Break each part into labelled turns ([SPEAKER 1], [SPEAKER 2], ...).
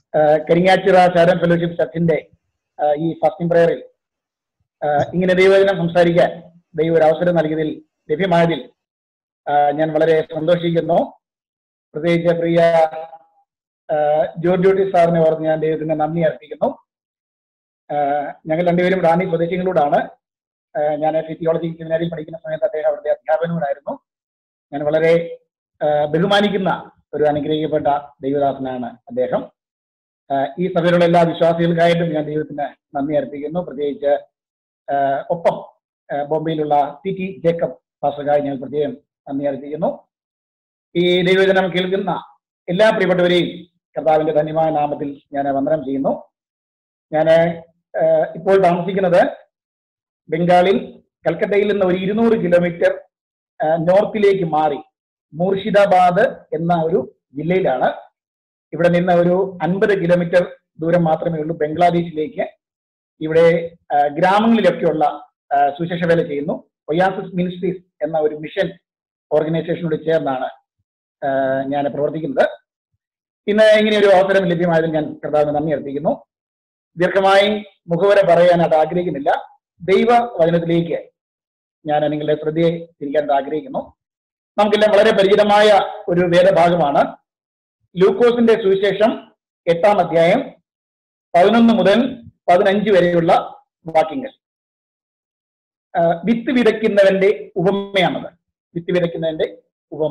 [SPEAKER 1] ആ, കരിങ്ങാച്ചിറ ശാരൻ ഫെലോഷിപ്പ് ചർച്ചിന്റെ ആ, ഈ ഫാസ്റ്റിംഗ് പ്രയറിൽ ആ, ഇങ്ങനെ ദൈവവചനം സംസാരിക്കാൻ ദൈവം ഒരു അവസരം നൽകിയതിൽ ലഭ്യമായതിൽ ആ, ഞാൻ വളരെ സന്തോഷിക്കുന്നു പ്രത്യേകിച്ച് പ്രിയ ആ, ജോർജ് ജോട്ടി സാറിനെ ഓർത്ത് ഞാൻ ദൈവത്തിന് നന്ദി അർപ്പിക്കുന്നു ആ, ഞങ്ങൾ രണ്ടുപേരും റാന്നി സ്വദേശികളോടാണ് ആ, ഞാൻ തിയോളജി സെമിനാരിൽ പഠിക്കുന്ന സമയത്ത് അദ്ദേഹം അവിടുത്തെ അധ്യാപനവുമായിരുന്നു ഞാൻ വളരെ ആ, ബഹുമാനിക്കുന്ന ഒരു അനുഗ്രഹിക്കപ്പെട്ട ദൈവദാസനാണ് അദ്ദേഹം ആ, ഈ സഭയിലുള്ള എല്ലാ വിശ്വാസികൾക്കായിട്ടും ഞാൻ ദൈവത്തിന് നന്ദി അർപ്പിക്കുന്നു പ്രത്യേകിച്ച് ആ, ഒപ്പം ആ, ബോംബെയിലുള്ള ടി ടി ജേക്കബ് പാസ്റ്റർക്കായി ഞാൻ പ്രത്യേകം നന്ദി അർപ്പിക്കുന്നു ഈ ദൈവജനം കേൾക്കുന്ന എല്ലാ പ്രിയപ്പെട്ടവരെയും കർത്താവിന്റെ ധന്യമായ നാമത്തിൽ ഞാൻ വന്ദനം ചെയ്യുന്നു ഞാൻ ഇപ്പോൾ താമസിക്കുന്നത് ബംഗാളിൽ കൽക്കട്ടയിൽ നിന്ന് ഒരു ഇരുന്നൂറ് കിലോമീറ്റർ ആ, നോർത്തിലേക്ക് മാറി മൂർഷിദാബാദ് എന്ന ഒരു ജില്ലയിലാണ് ഇവിടെ നിന്ന് ഒരു അൻപത് കിലോമീറ്റർ ദൂരം മാത്രമേ ഉള്ളൂ ബംഗ്ലാദേശിലേക്ക് ഇവിടെ ആ, ഗ്രാമങ്ങളിലൊക്കെയുള്ള ആ, സുവിശേഷ വേല ചെയ്യുന്നു ഒയാസിസ് മിനിസ്ട്രീസ് എന്ന ഒരു മിഷൻ ഓർഗനൈസേഷനോട് ചേർന്നാണ് ആ, ഞാൻ പ്രവർത്തിക്കുന്നത് ഇന്ന് ഇങ്ങനെ ഒരു അവസരം ലഭ്യമായതിൽ ഞാൻ കർത്താവിന് നന്ദി അർപ്പിക്കുന്നു ദീർഘമായി മുഖവര പറയാനായിട്ട് ആഗ്രഹിക്കുന്നില്ല ദൈവ വചനത്തിലേക്ക് ഞാൻ നിങ്ങളുടെ ശ്രദ്ധയെ തിരിക്കാൻ ആഗ്രഹിക്കുന്നു നമുക്കെല്ലാം വളരെ പരിചിതമായ ഒരു വേദഭാഗമാണ് ലൂക്കോസിന്റെ സുവിശേഷം എട്ടാം അധ്യായം പതിനൊന്ന് മുതൽ പതിനഞ്ച് വരെയുള്ള വാക്യങ്ങൾ ആ, വിത്ത് വിതയ്ക്കുന്നവന്റെ ഉപമയാണത് വിത്ത് വിതയ്ക്കുന്നവന്റെ ഉപമ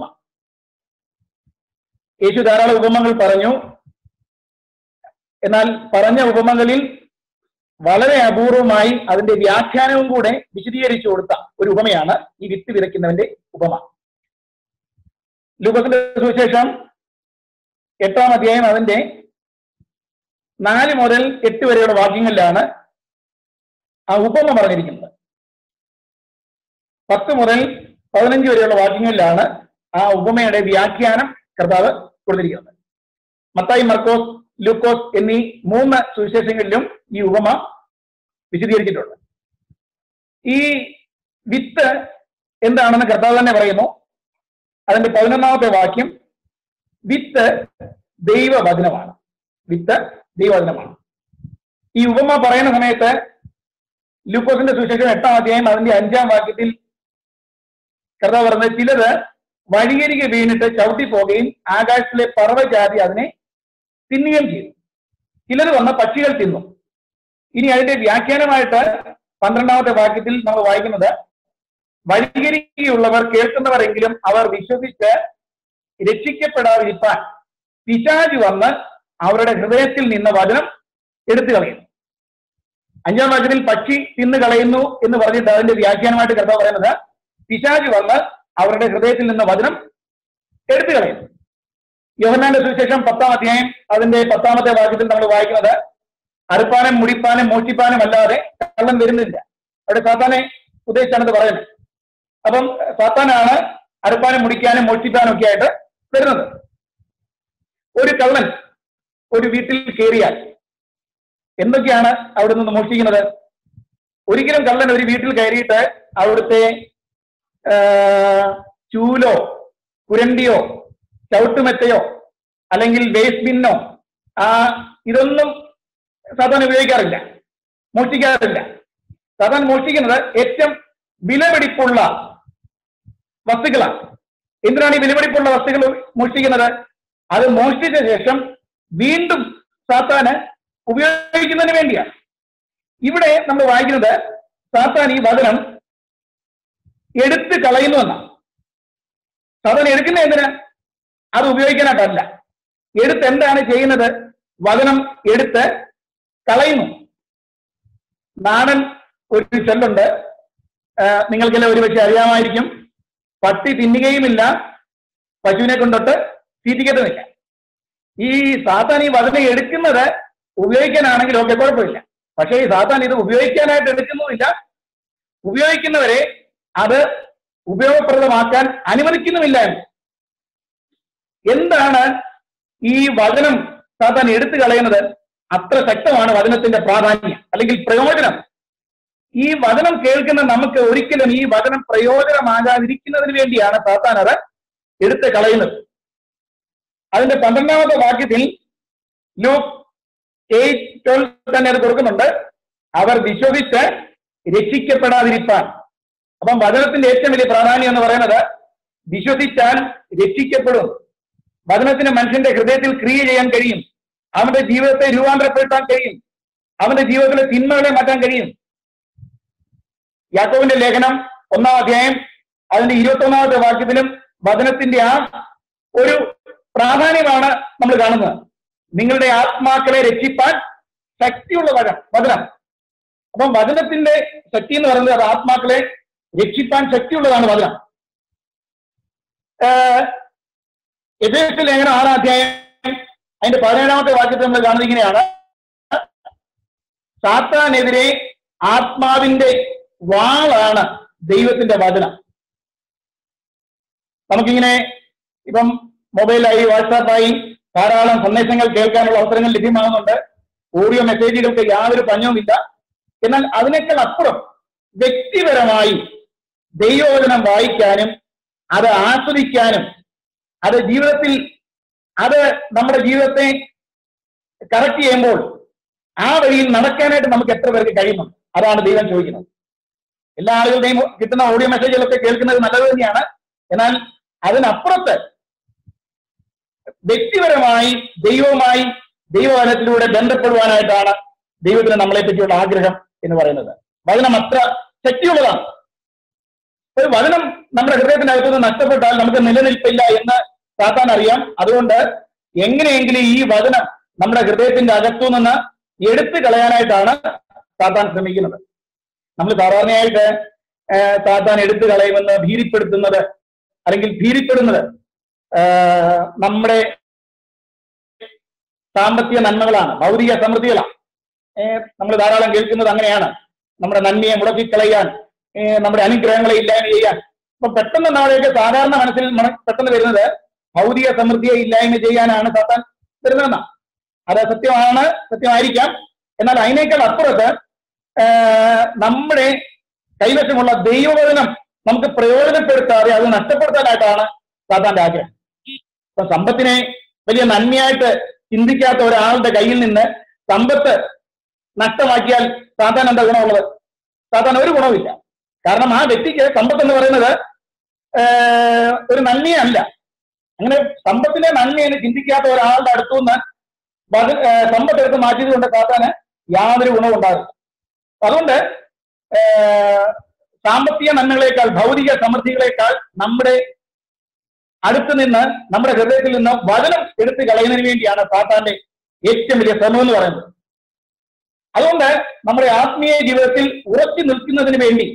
[SPEAKER 1] യേശു ധാരാളം ഉപമകൾ പറഞ്ഞു എന്നാൽ പറഞ്ഞ ഉപമകളിൽ വളരെ അപൂർവമായി അതിന്റെ വ്യാഖ്യാനവും കൂടെ വിശദീകരിച്ചു കൊടുത്ത ഒരു ഉപമയാണ് ഈ വിത്ത് വിതയ്ക്കുന്നവന്റെ ഉപമ ലൂക്കസിന്റെ സുവിശേഷം എട്ടാം അധ്യായം അതിന്റെ നാല് മുതൽ എട്ട് വരെയുള്ള വാക്യങ്ങളിലാണ് ആ ഉപമ പറഞ്ഞിരിക്കുന്നത് പത്ത് മുതൽ പതിനഞ്ച് വരെയുള്ള വാക്യങ്ങളിലാണ് ആ ഉപമയുടെ വ്യാഖ്യാനം കർത്താവ് കൊടുത്തിരിക്കുന്നത് മത്തായി മർക്കോസ് ലൂക്കോസ് എന്നീ മൂന്ന് സുവിശേഷങ്ങളിലും ഈ ഉപമ വിശദീകരിച്ചിട്ടുണ്ട് ഈ വിത്ത് എന്താണെന്ന് കർത്താവ് തന്നെ പറയുന്നു അതിന്റെ പതിനൊന്നാമത്തെ വാക്യം വിത്ത് ദൈവവചനമാണ് വിത്ത് ദൈവവചനമാണ് ഈ ഉപമ പറയുന്ന സമയത്ത് ലൂക്കോസിന്റെ സുവിശേഷം എട്ടാം അധ്യായം അതിന്റെ അഞ്ചാം വാക്യത്തിൽ കർത്താവ് പറഞ്ഞത് ചിലത് വഴിയരികെ വീണിട്ട് ചവിട്ടി പോകുകയും ആകാശത്തിലെ പർവ്വജാതി അതിനെ തിന്നുകയും ചെയ്തു ചിലർ വന്ന പക്ഷികൾ തിന്നു ഇനി അതിന്റെ വ്യാഖ്യാനമായിട്ട് പന്ത്രണ്ടാമത്തെ വാക്യത്തിൽ നമ്മൾ വായിക്കുന്നത് വഴികരികയുള്ളവർ കേൾക്കുന്നവരെങ്കിലും അവർ വിശ്വസിച്ച് രക്ഷിക്കപ്പെടാതിരിക്കാൻ പിശാജ് വന്ന് അവരുടെ ഹൃദയത്തിൽ നിന്ന് വചനം എടുത്തു കളയുന്നു അഞ്ചാം വാക്യത്തിൽ പക്ഷി തിന്നു കളയുന്നു എന്ന് പറഞ്ഞിട്ട് അതിന്റെ വ്യാഖ്യാനമായിട്ട് കർത്താവ് പറയുന്നത് പിശാജ് വന്ന് അവരുടെ ഹൃദയത്തിൽ നിന്ന് വചനം എടുത്തു കളയുന്നു യോഹന്നാന്റെ സുവിശേഷം പത്താം അധ്യായം അതിന്റെ പത്താമത്തെ വാക്യത്തിൽ നമ്മൾ വായിക്കുന്നത് അറുപ്പാനും മുടിപ്പാനും മോഷ്ടിപ്പാനും അല്ലാതെ കള്ളൻ വരുന്നില്ല അവിടെ സാത്താനെ ഉദ്ദേശിച്ചാണ് ഇത് പറയുന്നത് അപ്പം സാത്താനാണ് അറുപ്പാനും മുടിക്കാനും മോഷ്ടിപ്പാനും ഒക്കെ ആയിട്ട് വരുന്നത് ഒരു കള്ളൻ ഒരു വീട്ടിൽ കയറിയാൽ എന്തൊക്കെയാണ് അവിടെ നിന്ന് മോഷ്ടിക്കുന്നത് ഒരിക്കലും കള്ളൻ ഒരു വീട്ടിൽ കയറിയിട്ട് അവിടുത്തെ ആ, ചൂലോ കുരണ്ടിയോ ചവിട്ടുമെത്തയോ അല്ലെങ്കിൽ വേസ്റ്റ് ബിന്നോ ആ ഇതൊന്നും സാധാരണ ഉപയോഗിക്കാറില്ല മോഷ്ടിക്കാറില്ല സാധാരണ മോഷ്ടിക്കുന്നത് ഏറ്റവും വിലപിടിപ്പുള്ള വസ്തുക്കളാണ് എന്തിനാണ് ഈ വിലപിടിപ്പുള്ള വസ്തുക്കൾ മോഷ്ടിക്കുന്നത് അത് മോഷ്ടിച്ച ശേഷം വീണ്ടും സാത്താന് ഉപയോഗിക്കുന്നതിന് വേണ്ടിയാണ് ഇവിടെ നമ്മൾ വായിക്കുന്നത് സാത്താൻ ഈ വചനം എടുത്ത് കളയുന്നു എന്നാണ് സാധാരണ എടുക്കുന്ന എന്തിനാ അത് ഉപയോഗിക്കാനായിട്ടല്ല എടുത്ത് എന്താണ് ചെയ്യുന്നത് വചനം എടുത്ത് കളയുന്നു നാടൻ ഒരു ചൊല്ലുണ്ട് ആ, നിങ്ങൾക്കെല്ലാം ഒരുപക്ഷെ അറിയാമായിരിക്കും പട്ടി തിന്നുകയുമില്ല പശുവിനെ കൊണ്ടൊട്ട് തീറ്റിക്കത്തുമില്ല ഈ സാത്താൻ ഈ വചനം എടുക്കുന്നത് ഉപയോഗിക്കാനാണെങ്കിൽ ഓക്കെ കുഴപ്പമില്ല പക്ഷേ ഈ സാത്താൻ ഇത് ഉപയോഗിക്കാനായിട്ട് എടുക്കുന്നുമില്ല ഉപയോഗിക്കുന്നവരെ അത് ഉപയോഗപ്രദമാക്കാൻ അനുവദിക്കുന്നുമില്ല എന്ന് എന്താണ് ഈ വചനം സാത്താൻ എടുത്തു കളയുന്നത് അത്ര ശക്തമാണ് വചനത്തിന്റെ പ്രാധാന്യം അല്ലെങ്കിൽ പ്രയോജനം ഈ വചനം കേൾക്കുന്ന നമുക്ക് ഒരിക്കലും ഈ വചനം പ്രയോജനമാകാതിരിക്കുന്നതിന് വേണ്ടിയാണ് സാത്താൻ അത് എടുത്ത് കളയുന്നത് അതിന്റെ പന്ത്രണ്ടാമത്തെ വാക്യത്തിൽ ലൂക്ക് എയ്റ്റ് ട്വൽവ് തന്നെ അത് കൊടുക്കുന്നുണ്ട് അവർ വിശ്വസിച്ച് രക്ഷിക്കപ്പെടാതിരിക്കാൻ അപ്പം വചനത്തിന്റെ ഏറ്റവും വലിയ പ്രാധാന്യം എന്ന് പറയുന്നത് വിശ്വസിച്ചാൽ രക്ഷിക്കപ്പെടും വചനത്തിന് മനുഷ്യന്റെ ഹൃദയത്തിൽ ക്രിയ ചെയ്യാൻ കഴിയും അവന്റെ ജീവിതത്തെ രൂപാന്തരപ്പെടുത്താൻ കഴിയും അവന്റെ ജീവിതത്തിലെ തിന്മകളെ മാറ്റാൻ കഴിയും യാക്കോവിന്റെ ലേഖനം ഒന്നാം അധ്യായം അതിന്റെ ഇരുപത്തി ഒന്നാമത്തെ വാക്യത്തിലും വചനത്തിന്റെ ആ ഒരു പ്രാധാന്യമാണ് നമ്മൾ കാണുന്നത് നിങ്ങളുടെ ആത്മാക്കളെ രക്ഷിപ്പാൻ ശക്തിയുള്ള വചനം വചനം അപ്പം വചനത്തിന്റെ ശക്തി എന്ന് പറയുന്നത് അത് ആത്മാക്കളെ രക്ഷിപ്പാൻ ശക്തിയുള്ളതാണ് വചനം എതിർത്ത് ലേഖനം ആറാം അധ്യായം അതിന്റെ പതിനേഴാമത്തെ വാക്യത്തിൽ നമ്മൾ കാണുന്നത് ഇങ്ങനെയാണ് സാത്താനെതിരെ ആത്മാവിന്റെ വാളാണ് ദൈവത്തിന്റെ വചനം നമുക്കിങ്ങനെ ഇപ്പം മൊബൈലായി വാട്സാപ്പായി ധാരാളം സന്ദേശങ്ങൾ കേൾക്കാനുള്ള അവസരങ്ങൾ ലഭ്യമാകുന്നുണ്ട് ഓഡിയോ മെസ്സേജുകൾക്ക് യാതൊരു പഞ്ഞവുമില്ല എന്നാൽ അതിനേക്കാൾ അപ്പുറം വ്യക്തിപരമായി ദൈവവചനം വായിക്കാനും അത് ആസ്വദിക്കാനും അത് ജീവിതത്തിൽ അത് നമ്മുടെ ജീവിതത്തെ കറക്റ്റ് ചെയ്യുമ്പോൾ ആ വഴിയിൽ നടക്കാനായിട്ട് നമുക്ക് എത്ര പേർക്ക് കഴിയുന്നുണ്ട് അതാണ് ദൈവം ചോദിക്കുന്നത് എല്ലാ ആളുകളുടെയും കിട്ടുന്ന ഓഡിയോ മെസ്സേജുകളൊക്കെ കേൾക്കുന്നത് നല്ലത് തന്നെയാണ് എന്നാൽ അതിനപ്പുറത്ത് വ്യക്തിപരമായി ദൈവവുമായി ദൈവവചനത്തിലൂടെ ബന്ധപ്പെടുവാനായിട്ടാണ് ദൈവത്തിന് നമ്മളെ പറ്റിയുള്ള ആഗ്രഹം എന്ന് പറയുന്നത് വചനം അത്ര ശക്തിയുള്ളതാണ് ഒരു വചനം നമ്മുടെ ഹൃദയത്തിനകത്തുനിന്ന് നഷ്ടപ്പെട്ടാൽ നമുക്ക് നിലനിൽപ്പില്ല എന്ന് സാത്താൻ അറിയാം അതുകൊണ്ട് എങ്ങനെയെങ്കിലും ഈ വചനം നമ്മുടെ ഹൃദയത്തിന്റെ അകത്തു നിന്ന് എടുത്തു കളയാനായിട്ടാണ് സാത്താൻ ശ്രമിക്കുന്നത് നമ്മൾ സാധാരണയായിട്ട് ഏഹ്, സാത്താൻ എടുത്തു കളയുമെന്ന് ഭീതിപ്പെടുത്തുന്നത് അല്ലെങ്കിൽ ഭീതിപ്പെടുന്നത് ഏഹ്, നമ്മുടെ സാമ്പത്തിക നന്മകളാണ് ഭൗതിക സമൃദ്ധികളാണ് നമ്മൾ ധാരാളം കേൾക്കുന്നത് അങ്ങനെയാണ് നമ്മുടെ നന്മയെ മുടക്കിക്കളയാൻ ഏഹ്, നമ്മുടെ അനുഗ്രഹങ്ങളെ ഇല്ലായ്മ ചെയ്യാൻ അപ്പൊ പെട്ടെന്ന് നമ്മുടെയൊക്കെ സാധാരണ മനസ്സിൽ മന- പെട്ടെന്ന് വരുന്നത് ഭൗതിക സമൃദ്ധിയെ ഇല്ലായ്മ ചെയ്യാനാണ് സാത്താൻ വരുന്നതെന്നാണ് അത് സത്യമാണ് സത്യമായിരിക്കാം എന്നാൽ അതിനേക്കാൾ അപ്പുറത്ത് ഏഹ്, നമ്മുടെ കൈവശമുള്ള ദൈവവചനം നമുക്ക് പ്രയോജനപ്പെടുത്താതെ അത് നഷ്ടപ്പെടുത്താനായിട്ടാണ് സാത്താന്റെ ആഗ്രഹം ഇപ്പൊ സമ്പത്തിനെ വലിയ നന്മയായിട്ട് ചിന്തിക്കാത്ത ഒരാളുടെ കയ്യിൽ നിന്ന് സമ്പത്ത് നഷ്ടമാക്കിയാൽ സാത്താൻ എന്താ ഗുണമുള്ളത് സാത്താൻ ഒരു ഗുണവുമില്ല കാരണം ആ വ്യക്തിക്ക് സമ്പത്ത് എന്ന് പറയുന്നത് ഏഹ്, ഒരു നന്മയല്ല അങ്ങനെ സമ്പത്തിനെ നന്മയെന്ന് ചിന്തിക്കാത്ത ഒരാളുടെ അടുത്തുനിന്ന് ബദ- ഏഹ്, സമ്പത്ത് എടുത്ത് മാറ്റിയത് കൊണ്ട് സാത്താന് യാതൊരു ഗുണവും ഉണ്ടാകും അതുകൊണ്ട് ഏഹ്, സാമ്പത്തിക നന്മകളെക്കാൾ ഭൗതിക സമൃദ്ധികളെക്കാൾ നമ്മുടെ അടുത്ത് നിന്ന് നമ്മുടെ ഹൃദയത്തിൽ നിന്ന് വചനം എടുത്തു കളയുന്നതിന് വേണ്ടിയാണ് സാത്താന്റെ ഏറ്റവും വലിയ ശ്രമം എന്ന് പറയുന്നത് അതുകൊണ്ട് നമ്മുടെ ആത്മീയ ജീവിതത്തിൽ ഉറച്ചു നിൽക്കുന്നതിന് വേണ്ടി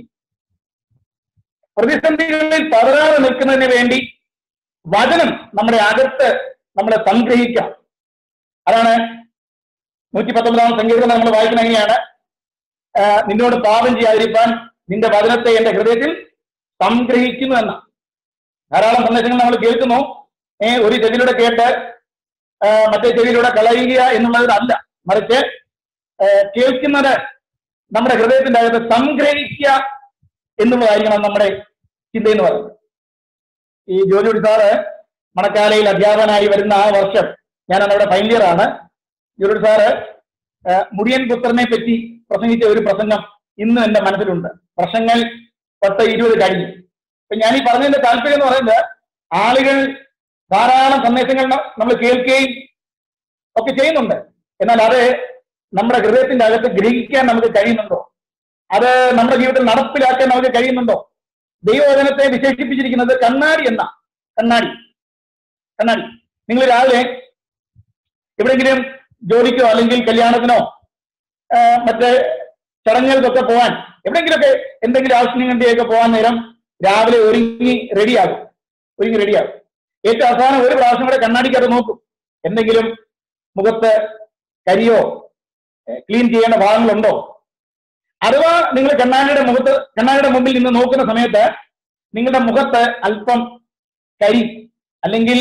[SPEAKER 1] പ്രതിസന്ധികളിൽ പതറാതെ നിൽക്കുന്നതിന് വേണ്ടി വചനം നമ്മുടെ അകത്ത് നമ്മളെ സംഗ്രഹിക്കാം അതാണ് നൂറ്റി പത്തൊമ്പതാം സങ്കീർത്തനം നമ്മൾ വായിക്കുന്ന എങ്ങനെയാണ് ആ, നിന്നോട് പാപം ചെയ്യാതിരിക്കാൻ നിന്റെ വചനത്തെ എന്റെ ഹൃദയത്തിൽ സംഗ്രഹിക്കുന്നു എന്ന ധാരാളം സന്ദേശങ്ങൾ നമ്മൾ കേൾക്കുന്നു ഏ, ഒരു ചെവിയിലൂടെ കേട്ട് ആ, മറ്റേ ചെവിയിലൂടെ കളയുക എന്നുള്ളതല്ല മറിച്ച് ആ, കേൾക്കുന്നത് നമ്മുടെ ഹൃദയത്തിന്റെ അകത്ത് സംഗ്രഹിക്കുക എന്നുള്ളതായിരിക്കണം നമ്മുടെ ചിന്ത എന്ന് പറയുന്നത് ഈ ജോലിയുടെ സാറ് മണക്കാലയിൽ അധ്യാപകനായി വരുന്ന ആ വർഷം ഞാൻ അന്നവിടെ ഫൈനൽ ഇയർ ആണ് ജോലിയുടെ സാറ് ആ, മുടിയൻ പുത്രനെ പറ്റി പ്രസംഗിച്ച ഒരു പ്രസംഗം ഇന്നും എന്റെ മനസ്സിലുണ്ട് വർഷങ്ങൾ പത്ത് ഇരുപത് കഴിഞ്ഞു അപ്പൊ ഞാൻ ഈ പറഞ്ഞതിന്റെ താല്പര്യം എന്ന് പറയുന്നത് ആളുകൾ ധാരാളം സന്ദേശങ്ങൾ നമ്മൾ കേൾക്കുകയും ഒക്കെ ചെയ്യുന്നുണ്ട് എന്നാൽ അത് നമ്മുടെ ഹൃദയത്തിന്റെ അകത്ത് ഗ്രഹിക്കാൻ നമുക്ക് കഴിയുന്നുണ്ടോ അത് നമ്മുടെ ജീവിതത്തിൽ നടപ്പിലാക്കാൻ നമുക്ക് കഴിയുന്നുണ്ടോ ദൈവവചനത്തെ വിശേഷിപ്പിച്ചിരിക്കുന്നത് കണ്ണാടി എന്ന കണ്ണാടി കണ്ണാടി നിങ്ങൾ രാവിലെ എവിടെയെങ്കിലും ജോലിക്കോ അല്ലെങ്കിൽ കല്യാണത്തിനോ ആ, മറ്റ് ചടങ്ങുകൾക്കൊക്കെ പോകാൻ എവിടെയെങ്കിലുമൊക്കെ എന്തെങ്കിലും ആവശ്യത്തിന് വേണ്ടിയൊക്കെ പോകാൻ നേരം രാവിലെ ഒരുങ്ങി റെഡിയാകും ഒരുങ്ങി റെഡിയാകും ഏറ്റവും അവസാനം ഒരു പ്രാവശ്യം കൂടെ കണ്ണാടിക്കകത്ത് നോക്കും എന്തെങ്കിലും മുഖത്ത് കരിയോ ക്ലീൻ ചെയ്യേണ്ട ഭാഗങ്ങളുണ്ടോ അഥവാ നിങ്ങൾ കണ്ണാടിയുടെ മുഖത്ത് കണ്ണാടിയുടെ മുമ്പിൽ നിന്ന് നോക്കുന്ന സമയത്ത് നിങ്ങളുടെ മുഖത്ത് അല്പം കരി അല്ലെങ്കിൽ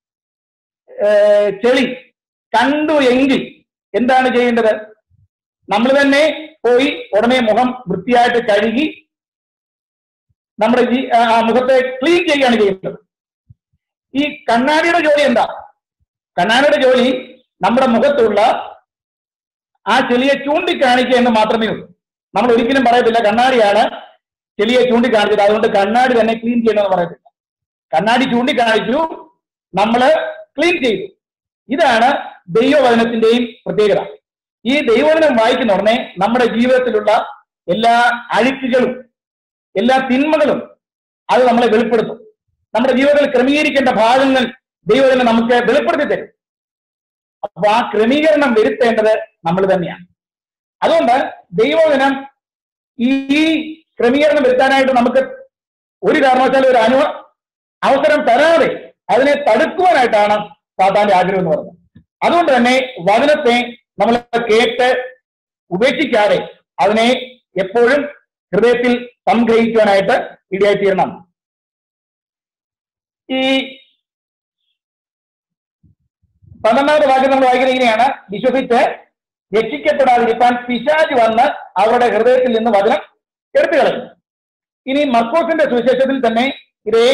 [SPEAKER 1] ഏർ, ചെളി കണ്ടു എങ്കിൽ എന്താണ് ചെയ്യേണ്ടത് നമ്മൾ തന്നെ പോയി ഉടനെ മുഖം വൃത്തിയായിട്ട് കഴുകി നമ്മുടെ ജീ- ആ ആ മുഖത്തെ ക്ലീൻ ചെയ്യുകയാണ് ചെയ്യുന്നത് ഈ കണ്ണാടിയുടെ ജോലി എന്താ കണ്ണാടിയുടെ ജോലി നമ്മുടെ മുഖത്തുള്ള ആ ചെളിയെ ചൂണ്ടിക്കാണിക്കുക എന്ന് മാത്രമേ ഉള്ളൂ നമ്മൾ ഒരിക്കലും പറയത്തില്ല കണ്ണാടിയാണ് ചെളിയെ ചൂണ്ടിക്കാണിച്ചത് അതുകൊണ്ട് കണ്ണാടി തന്നെ ക്ലീൻ ചെയ്യണമെന്ന് പറയത്തില്ല കണ്ണാടി ചൂണ്ടിക്കാണിച്ചു നമ്മള് ക്ലീൻ ചെയ്തു ഇതാണ് ദൈവവചനത്തിന്റെയും പ്രത്യേകത ഈ ദൈവവചനം വായിക്കുന്ന ഉടനെ നമ്മുടെ ജീവിതത്തിലുള്ള എല്ലാ അഴുക്കുകളും എല്ലാ തിന്മകളും അത് നമ്മളെ വെളിപ്പെടുത്തും നമ്മുടെ ജീവിതത്തിൽ ക്രമീകരിക്കേണ്ട ഭാഗങ്ങൾ ദൈവത്തിന് നമുക്ക് വെളിപ്പെടുത്തി തരും അപ്പൊ ആ ക്രമീകരണം വരുത്തേണ്ടത് നമ്മൾ തന്നെയാണ് അതുകൊണ്ട് ദൈവദിനം ഈ ക്രമീകരണം വരുത്താനായിട്ട് നമുക്ക് ഒരു കാരണവശാലും ഒരു അനു അവസരം തരാതെ അതിനെ തടുക്കുവാനായിട്ടാണ് സാത്താന്റെ ആഗ്രഹം എന്ന് പറയുന്നത് അതുകൊണ്ട് തന്നെ വചനത്തെ നമ്മൾ കേട്ട് ഉപേക്ഷിക്കാതെ അതിനെ എപ്പോഴും ഹൃദയത്തിൽ സംഗ്രഹിക്കുവാനായിട്ട് ഇടയായിത്തീരണം ഈ പന്ത്രണ്ടാമത്തെ വാക്യം നമ്മൾ വായിക്കുന്നത് ഇങ്ങനെയാണ് വിശ്വസിച്ച് രക്ഷിക്കപ്പെടാതിരിക്കാൻ പിശാജ് വന്ന് അവരുടെ ഹൃദയത്തിൽ നിന്ന് വചനം എടുത്തു കളയും ഇനി മർക്കോസിന്റെ സുവിശേഷത്തിൽ തന്നെ ഇതേ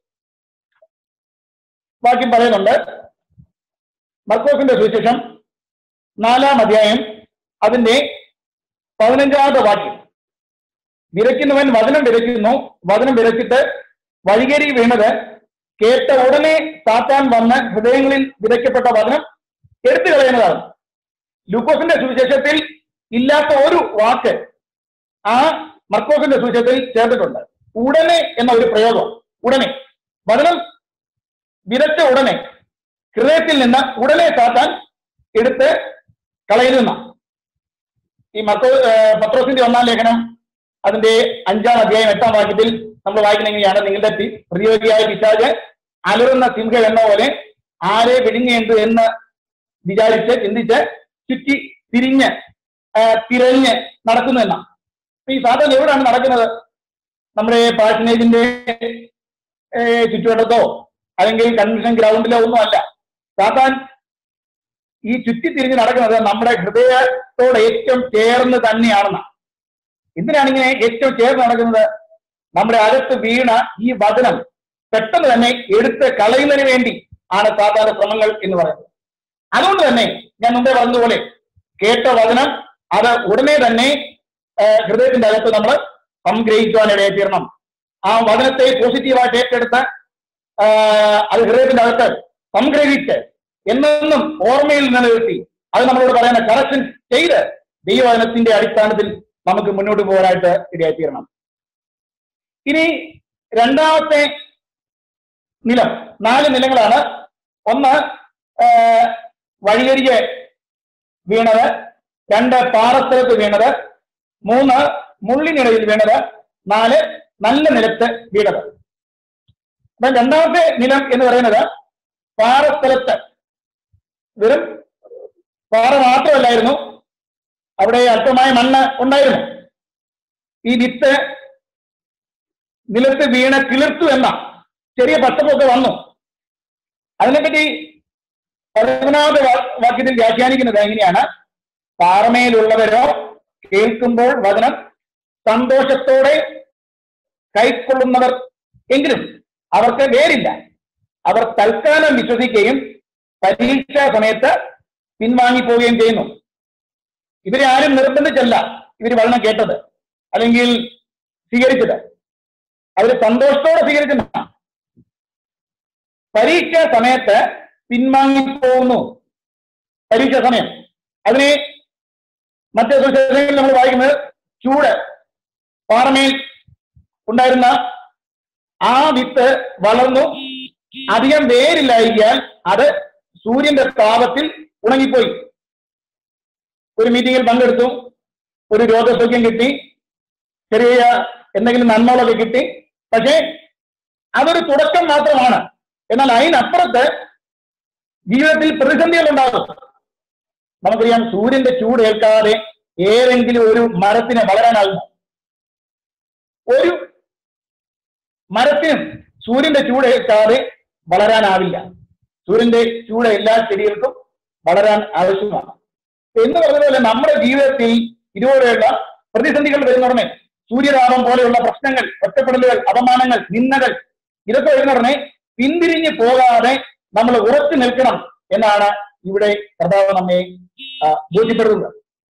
[SPEAKER 1] വാക്യം പറയുന്നുണ്ട് മർക്കോസിന്റെ സുവിശേഷം നാലാം അധ്യായം അതിന്റെ പതിനഞ്ചാമത്തെ വാക്യം വിതയ്ക്കുന്നവൻ വചനം വിതയ്ക്കുന്നു വചനം വിതച്ചിട്ട് വഴികേരി വീണത് കേട്ട ഉടനെ സാത്താൻ വന്ന് ഹൃദയങ്ങളിൽ വിതയ്ക്കപ്പെട്ട വചനം എടുത്തു കളയുന്നതാണ് ലൂക്കോസിന്റെ സുവിശേഷത്തിൽ ഇല്ലാത്ത ഒരു വാക്ക് ആ മർക്കോസിന്റെ സുവിശേഷത്തിൽ ചേർത്തിട്ടുണ്ട് ഉടനെ എന്ന ഒരു പ്രയോഗം ഉടനെ വചനം വിതച്ച ഉടനെ ഹൃദയത്തിൽ നിന്ന് ഉടനെ സാത്താൻ എടുത്ത് കളയുന്ന ഈ മത്തോ ഏർ പത്രോസിന്റെ ഒന്നാം ലേഖനം അതിന്റെ അഞ്ചാം അധ്യായം എട്ടാം വാക്യത്തിൽ നമ്മൾ വായിക്കുന്ന എങ്ങനെയാണ് നിങ്ങളുടെ പി- പ്രതിയോഗിയായ പിശാജ് അലറുന്ന സിംഹം എന്ന പോലെ ആരെ വിഴുങ്ങേണ്ടു എന്ന് വിചാരിച്ച് ചിന്തിച്ച് ചുറ്റി തിരിഞ്ഞ് ആ, തിരഞ്ഞ് നടക്കുന്നു എന്നാണ് അപ്പൊ ഈ സാധാരണ എവിടെയാണ് നടക്കുന്നത് നമ്മുടെ പാഷനേജിന്റെ ചുറ്റുവട്ടത്തോ അല്ലെങ്കിൽ കൺവെൻഷൻ ഗ്രൗണ്ടിലോ ഒന്നും അല്ല സാത്താൻ ഈ ചുറ്റി തിരിഞ്ഞ് നടക്കുന്നത് നമ്മുടെ ഹൃദയത്തോട് ഏറ്റവും ചേർന്ന് തന്നെയാണെന്നാണ് എന്തിനാണ് ഇങ്ങനെ ഏറ്റവും ചേർന്ന് നടക്കുന്നത് നമ്മുടെ അകത്ത് വീണ ഈ വചനം പെട്ടെന്ന് തന്നെ എടുത്ത് കളയുന്നതിന് വേണ്ടി ആണ് സാധാരണ ശ്രമങ്ങൾ എന്ന് പറയുന്നത് അതുകൊണ്ട് തന്നെ ഞാൻ മുമ്പേ പറഞ്ഞതുപോലെ കേട്ട വചനം അത് ഉടനെ തന്നെ ആ, ഹൃദയത്തിന്റെ അകത്ത് നമ്മൾ സംഗ്രഹിക്കുവാൻ ഇടയെത്തീരണം ആ വചനത്തെ പോസിറ്റീവായിട്ട് ഏറ്റെടുത്ത് ആ, അത് ഹൃദയത്തിന്റെ അകത്ത് സംഗ്രഹിച്ച് എന്നെന്നും ഓർമ്മയിൽ നിലനിർത്തി അത് നമ്മളോട് പറയുന്ന കറക്ഷൻ ചെയ്ത് ദൈവവചനത്തിന്റെ അടിസ്ഥാനത്തിൽ നമുക്ക് മുന്നോട്ട് പോകാനായിട്ട് ഇടയായിത്തീരണം ഇനി രണ്ടാമത്തെ നിലം നാല് നിലങ്ങളാണ് ഒന്ന് ആ, വഴിയരികെ വീണത് രണ്ട് പാറസ്ഥലത്ത് വീണത് മൂന്ന് മുള്ളിനിടയിൽ വീണത് നാല് നല്ല നിലത്ത് വീണത് അപ്പൊ രണ്ടാമത്തെ നിലം എന്ന് പറയുന്നത് പാറസ്ഥലത്ത് വെറും പാറ മാത്രമല്ലായിരുന്നു അവിടെ അല്പമായ മണ്ണ് ഉണ്ടായിരുന്നു ഈ വിത്ത് നിലത്ത് വീണ് കിളിർത്തു എന്ന ചെറിയ പച്ചപ്പൊക്കെ വന്നു അതിനെപ്പറ്റി പതിമൂന്നാമത്തെ വാ- വാക്യത്തിൽ വ്യാഖ്യാനിക്കുന്നത് എങ്ങനെയാണ് പാറമേലുള്ളവരോ കേൾക്കുമ്പോൾ വചനം സന്തോഷത്തോടെ കൈക്കൊള്ളുന്നവർ എങ്കിലും അവർക്ക് വേരില്ല അവർ തൽക്കാലം വിശ്വസിക്കുകയും പരീക്ഷാ സമയത്ത് പിൻവാങ്ങിപ്പോവുകയും ചെയ്യുന്നു ഇവരെ ആരും നിർബന്ധിച്ചല്ല ഇവർ വചനം കേട്ടത് അല്ലെങ്കിൽ സ്വീകരിച്ചത് അവർ സന്തോഷത്തോടെ സ്വീകരിക്കുന്ന പരീക്ഷാ സമയത്ത് പിൻവാങ്ങിപ്പോകുന്നു പരീക്ഷാ സമയം അതിനെ മറ്റേ സുവിശേഷങ്ങളിൽ നമ്മൾ വായിക്കുന്നത് ചൂട് പാറമേൽ ഉണ്ടായിരുന്ന ആ വിത്ത് വളർന്നു അധികം വേരില്ലായിരിക്കാൻ അത് സൂര്യന്റെ താപത്തിൽ ഉണങ്ങിപ്പോയി ഒരു മീറ്റിംഗിൽ പങ്കെടുത്തു ഒരു രോഗസൗഖ്യം കിട്ടി ചെറിയ എന്തെങ്കിലും നന്മകളൊക്കെ കിട്ടി പക്ഷേ അതൊരു തുടക്കം മാത്രമാണ് എന്നാൽ അതിനപ്പുറത്ത് ജീവിതത്തിൽ പ്രതിസന്ധികൾ ഉണ്ടാകും നമുക്കറിയാം സൂര്യന്റെ ചൂട് ഏൽക്കാതെ ഏതെങ്കിലും ഒരു മരത്തിന് വളരാനാകും ഒരു മരത്തിനും സൂര്യന്റെ ചൂട് ഏൽക്കാതെ വളരാനാവില്ല സൂര്യന്റെ ചൂട് എല്ലാ ചെടികൾക്കും വളരാൻ ആവശ്യമാണ് എന്ന് പറഞ്ഞതുപോലെ നമ്മുടെ ജീവിതത്തിൽ ഇതുപോലെയുള്ള പ്രതിസന്ധികൾ വരുന്നുടനെ സൂര്യതാപം പോലെയുള്ള പ്രശ്നങ്ങൾ ഒറ്റപ്പെടലുകൾ അപമാനങ്ങൾ നിന്ദകൾ ഇതൊക്കെ വരുന്നുടനെ പിന്തിരിഞ്ഞ് പോകാതെ നമ്മൾ ഉറച്ചു നിൽക്കണം എന്നാണ് ഇവിടെ കർത്താവ് നമ്മെ ആ, ബോധ്യപ്പെടുത്തുന്നത്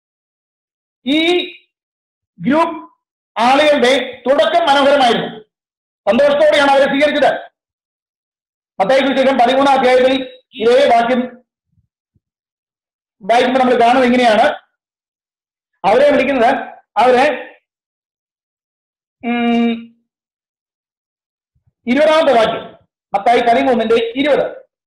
[SPEAKER 1] ഈ ഗ്രൂപ്പ് ആളുകളുടെ തുടക്കം മനോഹരമായിരുന്നു സന്തോഷത്തോടെയാണ് അവരെ സ്വീകരിച്ചത് മത്തായി സുവിശേഷം പതിമൂന്നാം അധ്യായത്തിൽ ഇതേ വാക്യം വായിക്കുമ്പോൾ നമ്മൾ കാണുന്നത് എങ്ങനെയാണ് അവരെ വിളിക്കുന്നത് അവരെ ഉം, ഇരുപതാമത്തെ വാക്യം മത്തായി പതിമൂന്നിന്റെ ഇരുപത്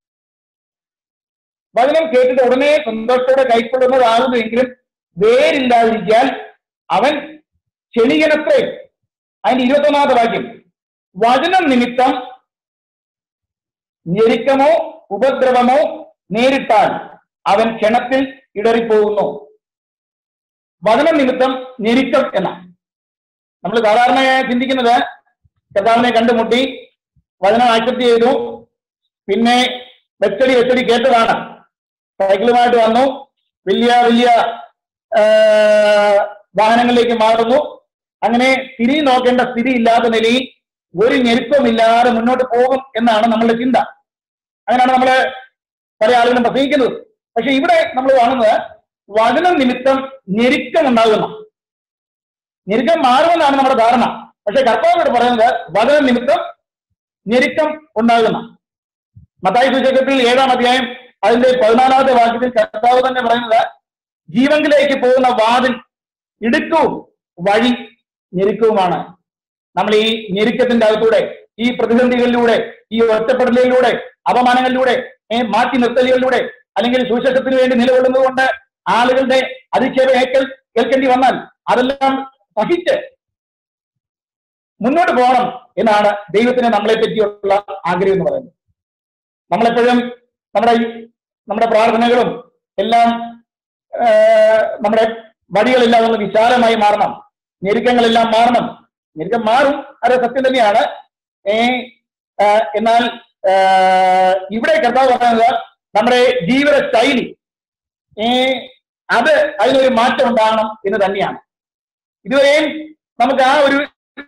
[SPEAKER 1] വചനം കേട്ടിട്ട് ഉടനെ സന്തോഷത്തോടെ കൈക്കൊള്ളുന്നതാകുന്നുവെങ്കിലും വേരില്ലാതിരിക്കാൻ അവൻ ക്ഷണികനത്രേ അതിന്റെ ഇരുപത്തൊന്നാമത്തെ വാക്യം വചനം നിമിത്തം ഞെരുക്കമോ ഉപദ്രവമോ നേരിട്ടാൽ അവൻ ക്ഷണത്തിൽ ഇടറിപ്പോകുന്നു വചനം നിമിത്തം ഞെരുക്കം എന്നാണ് നമ്മൾ സാധാരണ ചിന്തിക്കുന്നത് കർത്താവിനെ കണ്ടുമുട്ടി വചനം ആക്സെപ്റ്റ് ചെയ്തു പിന്നെ വെച്ചടി വെച്ചടി കേട്ടതാണ് സൈക്കിളുമായിട്ട് വന്നു വലിയ വലിയ ആ, വാഹനങ്ങളിലേക്ക് മാറുന്നു അങ്ങനെ തിരി നോക്കേണ്ട സ്ഥിതി ഇല്ലാത്ത നിലയിൽ ഒരു ഞെരുക്കമില്ലാതെ മുന്നോട്ട് പോകും എന്നാണ് നമ്മളുടെ ചിന്ത അങ്ങനെയാണ് നമ്മള് പല ആളുകളും പ്രസംഗിക്കുന്നത് പക്ഷെ ഇവിടെ നമ്മൾ കാണുന്നത് വചനം നിമിത്തം ഞെരുക്കം ഉണ്ടാകുന്നു ഞെരുക്കം മാറുമെന്നാണ് നമ്മുടെ ധാരണ പക്ഷെ കർത്താവോട് പറയുന്നത് വചനം നിമിത്തം ഞെരുക്കം ഉണ്ടാകുന്ന മത്തായി സുചകത്തിൽ ഏഴാം അധ്യായം അതിന്റെ പതിനാലാമത്തെ വാക്യത്തിൽ കർത്താവ് തന്നെ പറയുന്നത് ജീവങ്കിലേക്ക് പോകുന്ന വാതിൽ ഇടുക്കവും വഴി ഞെരുക്കവുമാണ് നമ്മൾ ഈ ഞെരുക്കത്തിന്റെ അകത്തൂടെ ഈ പ്രതിസന്ധികളിലൂടെ ഈ ഒറ്റപ്പെടലിലൂടെ അപമാനങ്ങളിലൂടെ ഏ, മാറ്റി നിർത്തലുകളിലൂടെ അല്ലെങ്കിൽ സുവിശേഷത്തിന് വേണ്ടി നിലകൊള്ളുന്നത് കൊണ്ട് ആളുകളുടെ അധിക്ഷേപം ഏക്കൽ കേൾക്കേണ്ടി വന്നാൽ അതെല്ലാം സഹിച്ച് മുന്നോട്ട് പോകണം എന്നാണ് ദൈവത്തിന് നമ്മളെ പറ്റിയുള്ള ആഗ്രഹം എന്ന് പറയുന്നത് നമ്മളെപ്പോഴും നമ്മുടെ ഈ- നമ്മുടെ പ്രാർത്ഥനകളും എല്ലാം ആ, നമ്മുടെ വഴികളെല്ലാം ഒന്ന് വിശാലമായി മാറണം ഞെരുക്കങ്ങളെല്ലാം മാറണം ഞെരുക്കം മാറും അത് സത്യം തന്നെയാണ് ഏ ആ, എന്നാൽ ആ, ഇവിടെ കർത്താവ് പറയുന്നത് നമ്മുടെ ജീവിത ശൈലി ഏ അത് അതിനൊരു മാറ്റം ഉണ്ടാകണം എന്ന് തന്നെയാണ് ഇതുവരെയും നമുക്ക് ആ ഒരു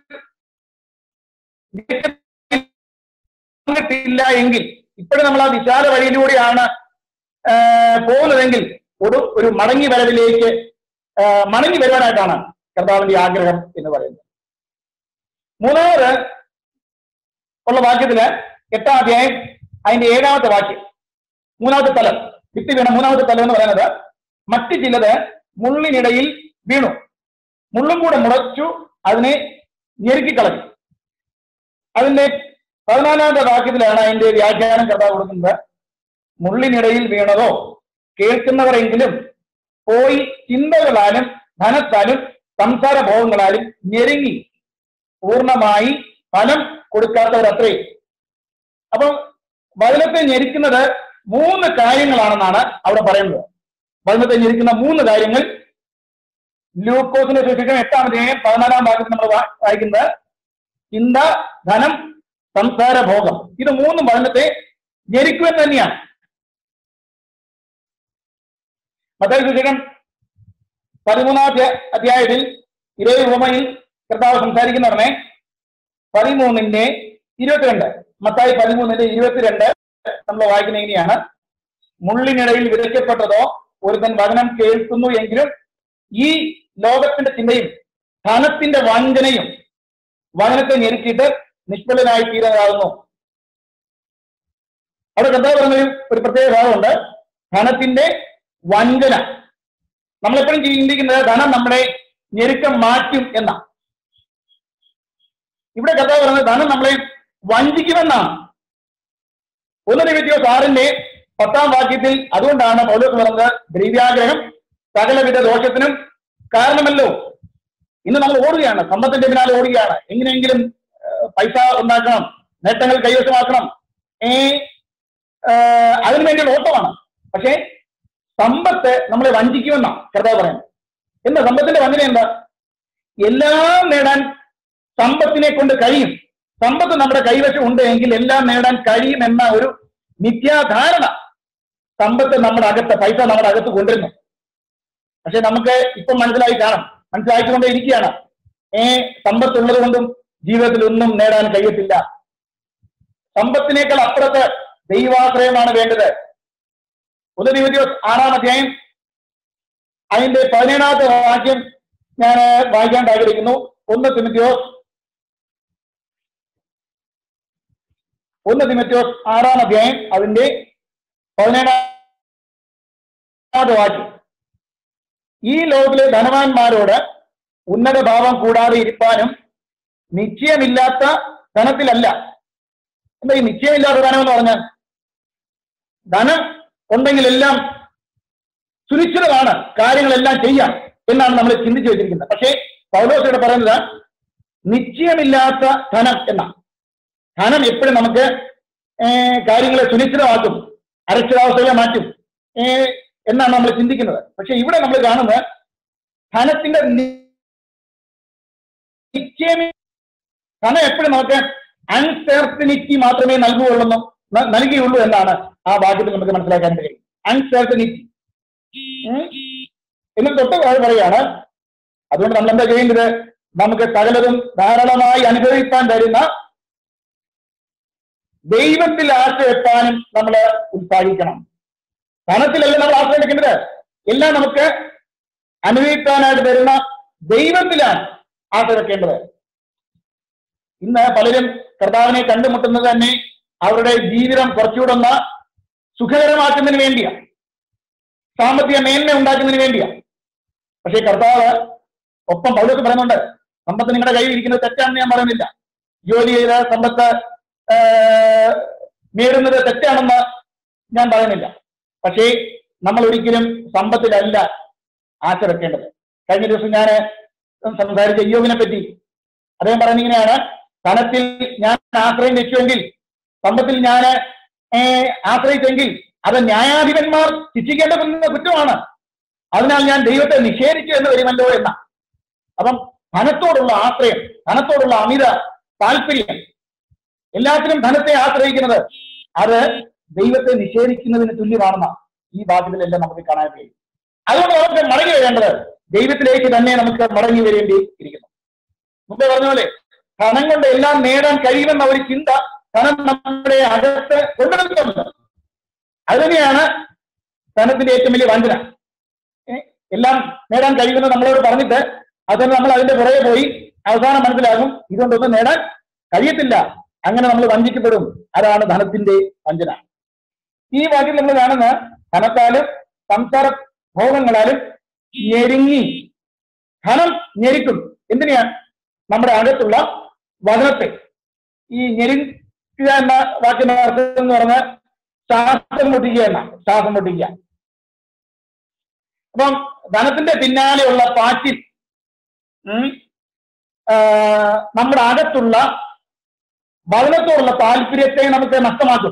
[SPEAKER 1] ില്ല എങ്കിൽ ഇപ്പോഴും നമ്മൾ ആ വിശാല വഴിയിലൂടെയാണ് ആ, പോകുന്നതെങ്കിൽ ഒരു ഒരു മടങ്ങി വരവിലേക്ക് ആ, മടങ്ങി വരുവാനായിട്ടാണ് കർത്താവിന്റെ ആഗ്രഹം എന്ന് പറയുന്നത് മൂന്നാമത് ഉള്ള വാക്യത്തില് എട്ടാം അധ്യായം അതിന്റെ ഏഴാമത്തെ വാക്യം മൂന്നാമത്തെ തലം വിത്ത് വീണ മൂന്നാമത്തെ തലം എന്ന് പറയുന്നത് മറ്റു ചിലത് മുള്ളിനിടയിൽ വീണു മുള്ളും കൂടെ മുളച്ചു അതിനെ ഞെരുക്കിക്കളഞ്ഞു അതിന്റെ പതിനാലാമത്തെ വാക്യത്തിലാണ് അതിന്റെ വ്യാഖ്യാനം കഥ കൊടുക്കുന്നത് മുള്ളിനിടയിൽ വീണതോ കേൾക്കുന്നവരെങ്കിലും പോയി ചിന്തകളാലും ധനത്താലും സംസാര ഭോഗങ്ങളാലും ഞെരുങ്ങി പൂർണ്ണമായി ഫലം കൊടുക്കാത്തവരത്രേ അപ്പം വചനത്തെ ഞെരിക്കുന്നത് മൂന്ന് കാര്യങ്ങളാണെന്നാണ് അവിടെ പറയുന്നത് വചനത്തെ ഞെരിക്കുന്ന മൂന്ന് കാര്യങ്ങൾ ലൂക്കോസിന്റെ സുവിശേഷം എട്ടാം അധ്യായം പതിനാലാം ഭാഗത്ത് നമ്മൾ വാ- വായിക്കുന്നത് ചിന്ത ധനം സംസാര ഭോഗം ഇത് മൂന്നും വചനത്തെ ഞെരിക്കുമെന്ന് തന്നെയാണ് മത്തായി സുവിശേഷം പതിമൂന്നാം അധ്യാ- അധ്യായത്തിൽ ഇതേ ഉപമയിൽ കർത്താവ് സംസാരിക്കുന്ന ഉടനെ പതിമൂന്നിന്റെ ഇരുപത്തിരണ്ട് മത്തായി പതിമൂന്നിന്റെ ഇരുപത്തിരണ്ട് നമ്മൾ വായിക്കുന്ന ഇങ്ങനെയാണ് മുള്ളിനിടയിൽ വിതയ്ക്കപ്പെട്ടതോ ഒരുത്തൻ വചനം കേൾക്കുന്നു എങ്കിലും ഈ ലോകത്തിന്റെ ചിന്തയും ധനത്തിന്റെ വഞ്ചനയും വചനത്തെ ഞെരുക്കിയിട്ട് നിഷ്ഫലനായി തീരുന്നതാകുന്നു അവിടെ കർത്താവ് പറഞ്ഞൊരു ഒരു പ്രത്യേക ഭാഗമുണ്ട് ധനത്തിന്റെ വഞ്ചന നമ്മളെപ്പോഴും ചിന്തിക്കുന്നത് ധനം നമ്മുടെ ഞെരുക്കം മാറ്റും എന്ന ഇവിടെ കർത്താവ് പറയുന്നത് ധനം നമ്മളെ വഞ്ചിക്കുമെന്നാണ് ഒന്ന് നിമിത്തിയോസ് ആറിന്റെ പത്താം വാക്യത്തിൽ അതുകൊണ്ടാണ് പൗലോസ് പറഞ്ഞത് ദ്രവ്യാഗ്രഹം സകലവിധ ദോഷത്തിനും കാരണമല്ലോ ഇന്ന് നമ്മൾ ഓടുകയാണ് സമ്പത്തിന്റെ പിന്നാലെ ഓടുകയാണ് എങ്ങനെയെങ്കിലും ആ, പൈസ ഉണ്ടാക്കണം നേട്ടങ്ങൾ കൈവശമാക്കണം ഏ ആ, അതിനു വേണ്ടിയുള്ള ഓട്ടമാണ് പക്ഷേ സമ്പത്ത് നമ്മളെ വഞ്ചിക്കുമെന്നാണ് കർത്താവ് പറയുന്നത് എന്താ സമ്പത്തിന്റെ വഞ്ചന എന്താ എല്ലാം നേടാൻ സമ്പത്തിനെ കൊണ്ട് കഴിയും സമ്പത്ത് നമ്മുടെ കൈവശം ഉണ്ട് എങ്കിൽ എല്ലാം നേടാൻ കഴിയും എന്ന ഒരു മിഥ്യാധാരണ സമ്പത്ത് നമ്മുടെ അകത്ത് പൈസ നമ്മുടെ അകത്ത് കൊണ്ടിരുന്നു പക്ഷെ നമുക്ക് ഇപ്പം മനസ്സിലായി കാണാം മനസ്സിലാക്കിക്കൊണ്ടേ ഇരിക്കുകയാണ് ഏ സമ്പത്തുള്ളത് കൊണ്ടും ജീവിതത്തിൽ ഒന്നും നേടാൻ കഴിയത്തില്ല സമ്പത്തിനേക്കാൾ അപ്പുറത്ത് ദൈവാശ്രയമാണ് വേണ്ടത് ഒന്ന് ദിവസം ആറാം അധ്യായം അതിന്റെ പതിനേഴാമത്തെ വാക്യം ഞാൻ വായിക്കാൻ ആഗ്രഹിക്കുന്നു ഒന്ന് തിമത്യോസ് ഒന്ന് തിമത്യോസ് ആറാം അധ്യായം അതിന്റെ പതിനേഴാമത് വാക്യം ഈ ലോകത്തിലെ ധനവാന്മാരോട് ഉന്നത ഭാവം കൂടാതെ ഇരിപ്പാനും നിശ്ചയമില്ലാത്ത ധനത്തിലല്ല എന്താ ഈ നിശ്ചയമില്ലാത്ത ധനം എന്ന് പറഞ്ഞാൽ ധനം ഉണ്ടെങ്കിൽ എല്ലാം സുനിശ്ചിതമാണ് കാര്യങ്ങളെല്ലാം ചെയ്യാം എന്നാണ് നമ്മൾ ചിന്തിച്ചു വെച്ചിരിക്കുന്നത് പക്ഷേ പൗലോസയുടെ പറയുന്നത് നിശ്ചയമില്ലാത്ത ധനം എന്നാണ് ധനം എപ്പോഴും നമുക്ക് ഏർ, കാര്യങ്ങളെ സുനിശ്ചിതമാക്കും അരക്ഷിതാവസ്ഥകളെ മാറ്റും ഏർ, എന്നാണ് നമ്മൾ ചിന്തിക്കുന്നത് പക്ഷെ ഇവിടെ നമ്മൾ കാണുന്നത് ധനത്തിന്റെ നി- നിശ്ചയമി ധനം എപ്പോഴും നമുക്ക് അൺസെർട്ടനിറ്റി മാത്രമേ നൽകുകയുള്ളൂ ന- നൽകിയുള്ളൂ എന്നാണ് ആ വാക്യത്തിൽ നമുക്ക് മനസ്സിലാക്കാൻ കഴിയും അൺസെർട്ടനിറ്റി എന്നിട്ട് തൊട്ട് താഴെ പറയാണ് അതുകൊണ്ട് നമ്മൾ എന്താ ചെയ്യേണ്ടത് നമുക്ക് സകലതും ധാരാളമായി അനുഭവിക്കാൻ തരുന്ന ദൈവത്തിൽ ആശ്രയിപ്പാനും നമ്മൾ ഉത്സാഹിക്കണം ധനത്തിലല്ല നമ്മൾ ആശ്രയിക്കേണ്ടത് എല്ലാം നമുക്ക് അനുഭവിക്കാനായിട്ട് തരുന്ന ദൈവത്തിലാണ് ആശ്രയിക്കേണ്ടത് ഇന്ന് പലരും കർത്താവിനെ കണ്ടുമുട്ടുന്നത് തന്നെ അവരുടെ ജീവിതം കുറച്ചുകൂടെ ഒന്ന് സുഖകരമാക്കുന്നതിന് വേണ്ടിയാണ് സാമ്പത്തിക മേന്മ ഉണ്ടാക്കുന്നതിന് വേണ്ടിയാണ് പക്ഷേ കർത്താവ് ഒപ്പം പൗലോസ് പറയുന്നുണ്ട് സമ്പത്ത് നിങ്ങളുടെ കയ്യിൽ ഇരിക്കുന്നത് തെറ്റാണെന്ന് ഞാൻ പറയുന്നില്ല ജോലി ചെയ്ത് സമ്പത്ത് ആ, നേടുന്നത് തെറ്റാണെന്ന് ഞാൻ പറയുന്നില്ല പക്ഷേ നമ്മൾ ഒരിക്കലും സമ്പത്തിലല്ല ആശ വെക്കേണ്ടത് കഴിഞ്ഞ ദിവസം ഞാൻ സംസാരിച്ച യോവിനെ പറ്റി അദ്ദേഹം പറയുന്നത് ഇങ്ങനെയാണ് ധനത്തിൽ ഞാൻ ആശ്രയം വെച്ചുവെങ്കിൽ സമ്പത്തിൽ ഞാൻ ആശ്രയിച്ചെങ്കിൽ അത് ന്യായാധിപന്മാർ ശിക്ഷിക്കേണ്ടതെന്ന കുറ്റമാണ് അതിനാൽ ഞാൻ ദൈവത്തെ നിഷേധിച്ചു എന്ന് വരുമല്ലോ എന്ന അപ്പം ധനത്തോടുള്ള ആശ്രയം ധനത്തോടുള്ള അമിത താല്പര്യം എല്ലാത്തിനും ധനത്തെ ആശ്രയിക്കുന്നത് അത് ദൈവത്തെ നിഷേധിക്കുന്നതിന് തുല്യമാണെന്ന ഈ വാക്യത്തിലെല്ലാം നമുക്ക് കാണാൻ കഴിയും അതുകൊണ്ട് നമുക്ക് മടങ്ങി വരേണ്ടത് ദൈവത്തിലേക്ക് തന്നെ നമുക്ക് മടങ്ങി വരേണ്ടി ഇരിക്കുന്നു മുമ്പേ പറഞ്ഞ പോലെ ധനം കൊണ്ട് എല്ലാം നേടാൻ കഴിയുമെന്ന ഒരു ചിന്ത ധനം നമ്മുടെ അകത്ത് കൊണ്ടുവരുന്നുണ്ട് അത് തന്നെയാണ് ധനത്തിന്റെ ഏറ്റവും വലിയ വഞ്ചന ഏ? എല്ലാം നേടാൻ കഴിയുമെന്ന് നമ്മളോട് പറഞ്ഞിട്ട് അതിന് നമ്മൾ അതിന്റെ പുറകെ പോയി അവസാനം മനസ്സിലാകും ഇതുകൊണ്ടൊന്നും നേടാൻ കഴിയത്തില്ല അങ്ങനെ നമ്മൾ വഞ്ചിക്കപ്പെടും അതാണ് ധനത്തിന്റെ വഞ്ചന ഈ വാക്യം നമ്മൾ കാണുന്ന ധനത്താലും സംസാര ഭോഗങ്ങളാലും ഞെരുങ്ങി ധനം ഞെരുക്കും എന്തിനാ നമ്മുടെ അകത്തുള്ള വചനത്തെ ഈ ഞെരുക്കുക എന്ന വാക്യം അർത്ഥം എന്ന് പറഞ്ഞാൽ ശ്വാസം മുട്ടിക്കുക എന്നാണ് ശ്വാസം മുട്ടിക്കുക അപ്പം ധനത്തിന്റെ പിന്നാലെയുള്ള പാച്ചിൽ ഉം, ആ, നമ്മുടെ അകത്തുള്ള വചനത്തോടുള്ള താല്പര്യത്തെ നമുക്ക് നഷ്ടമാക്കും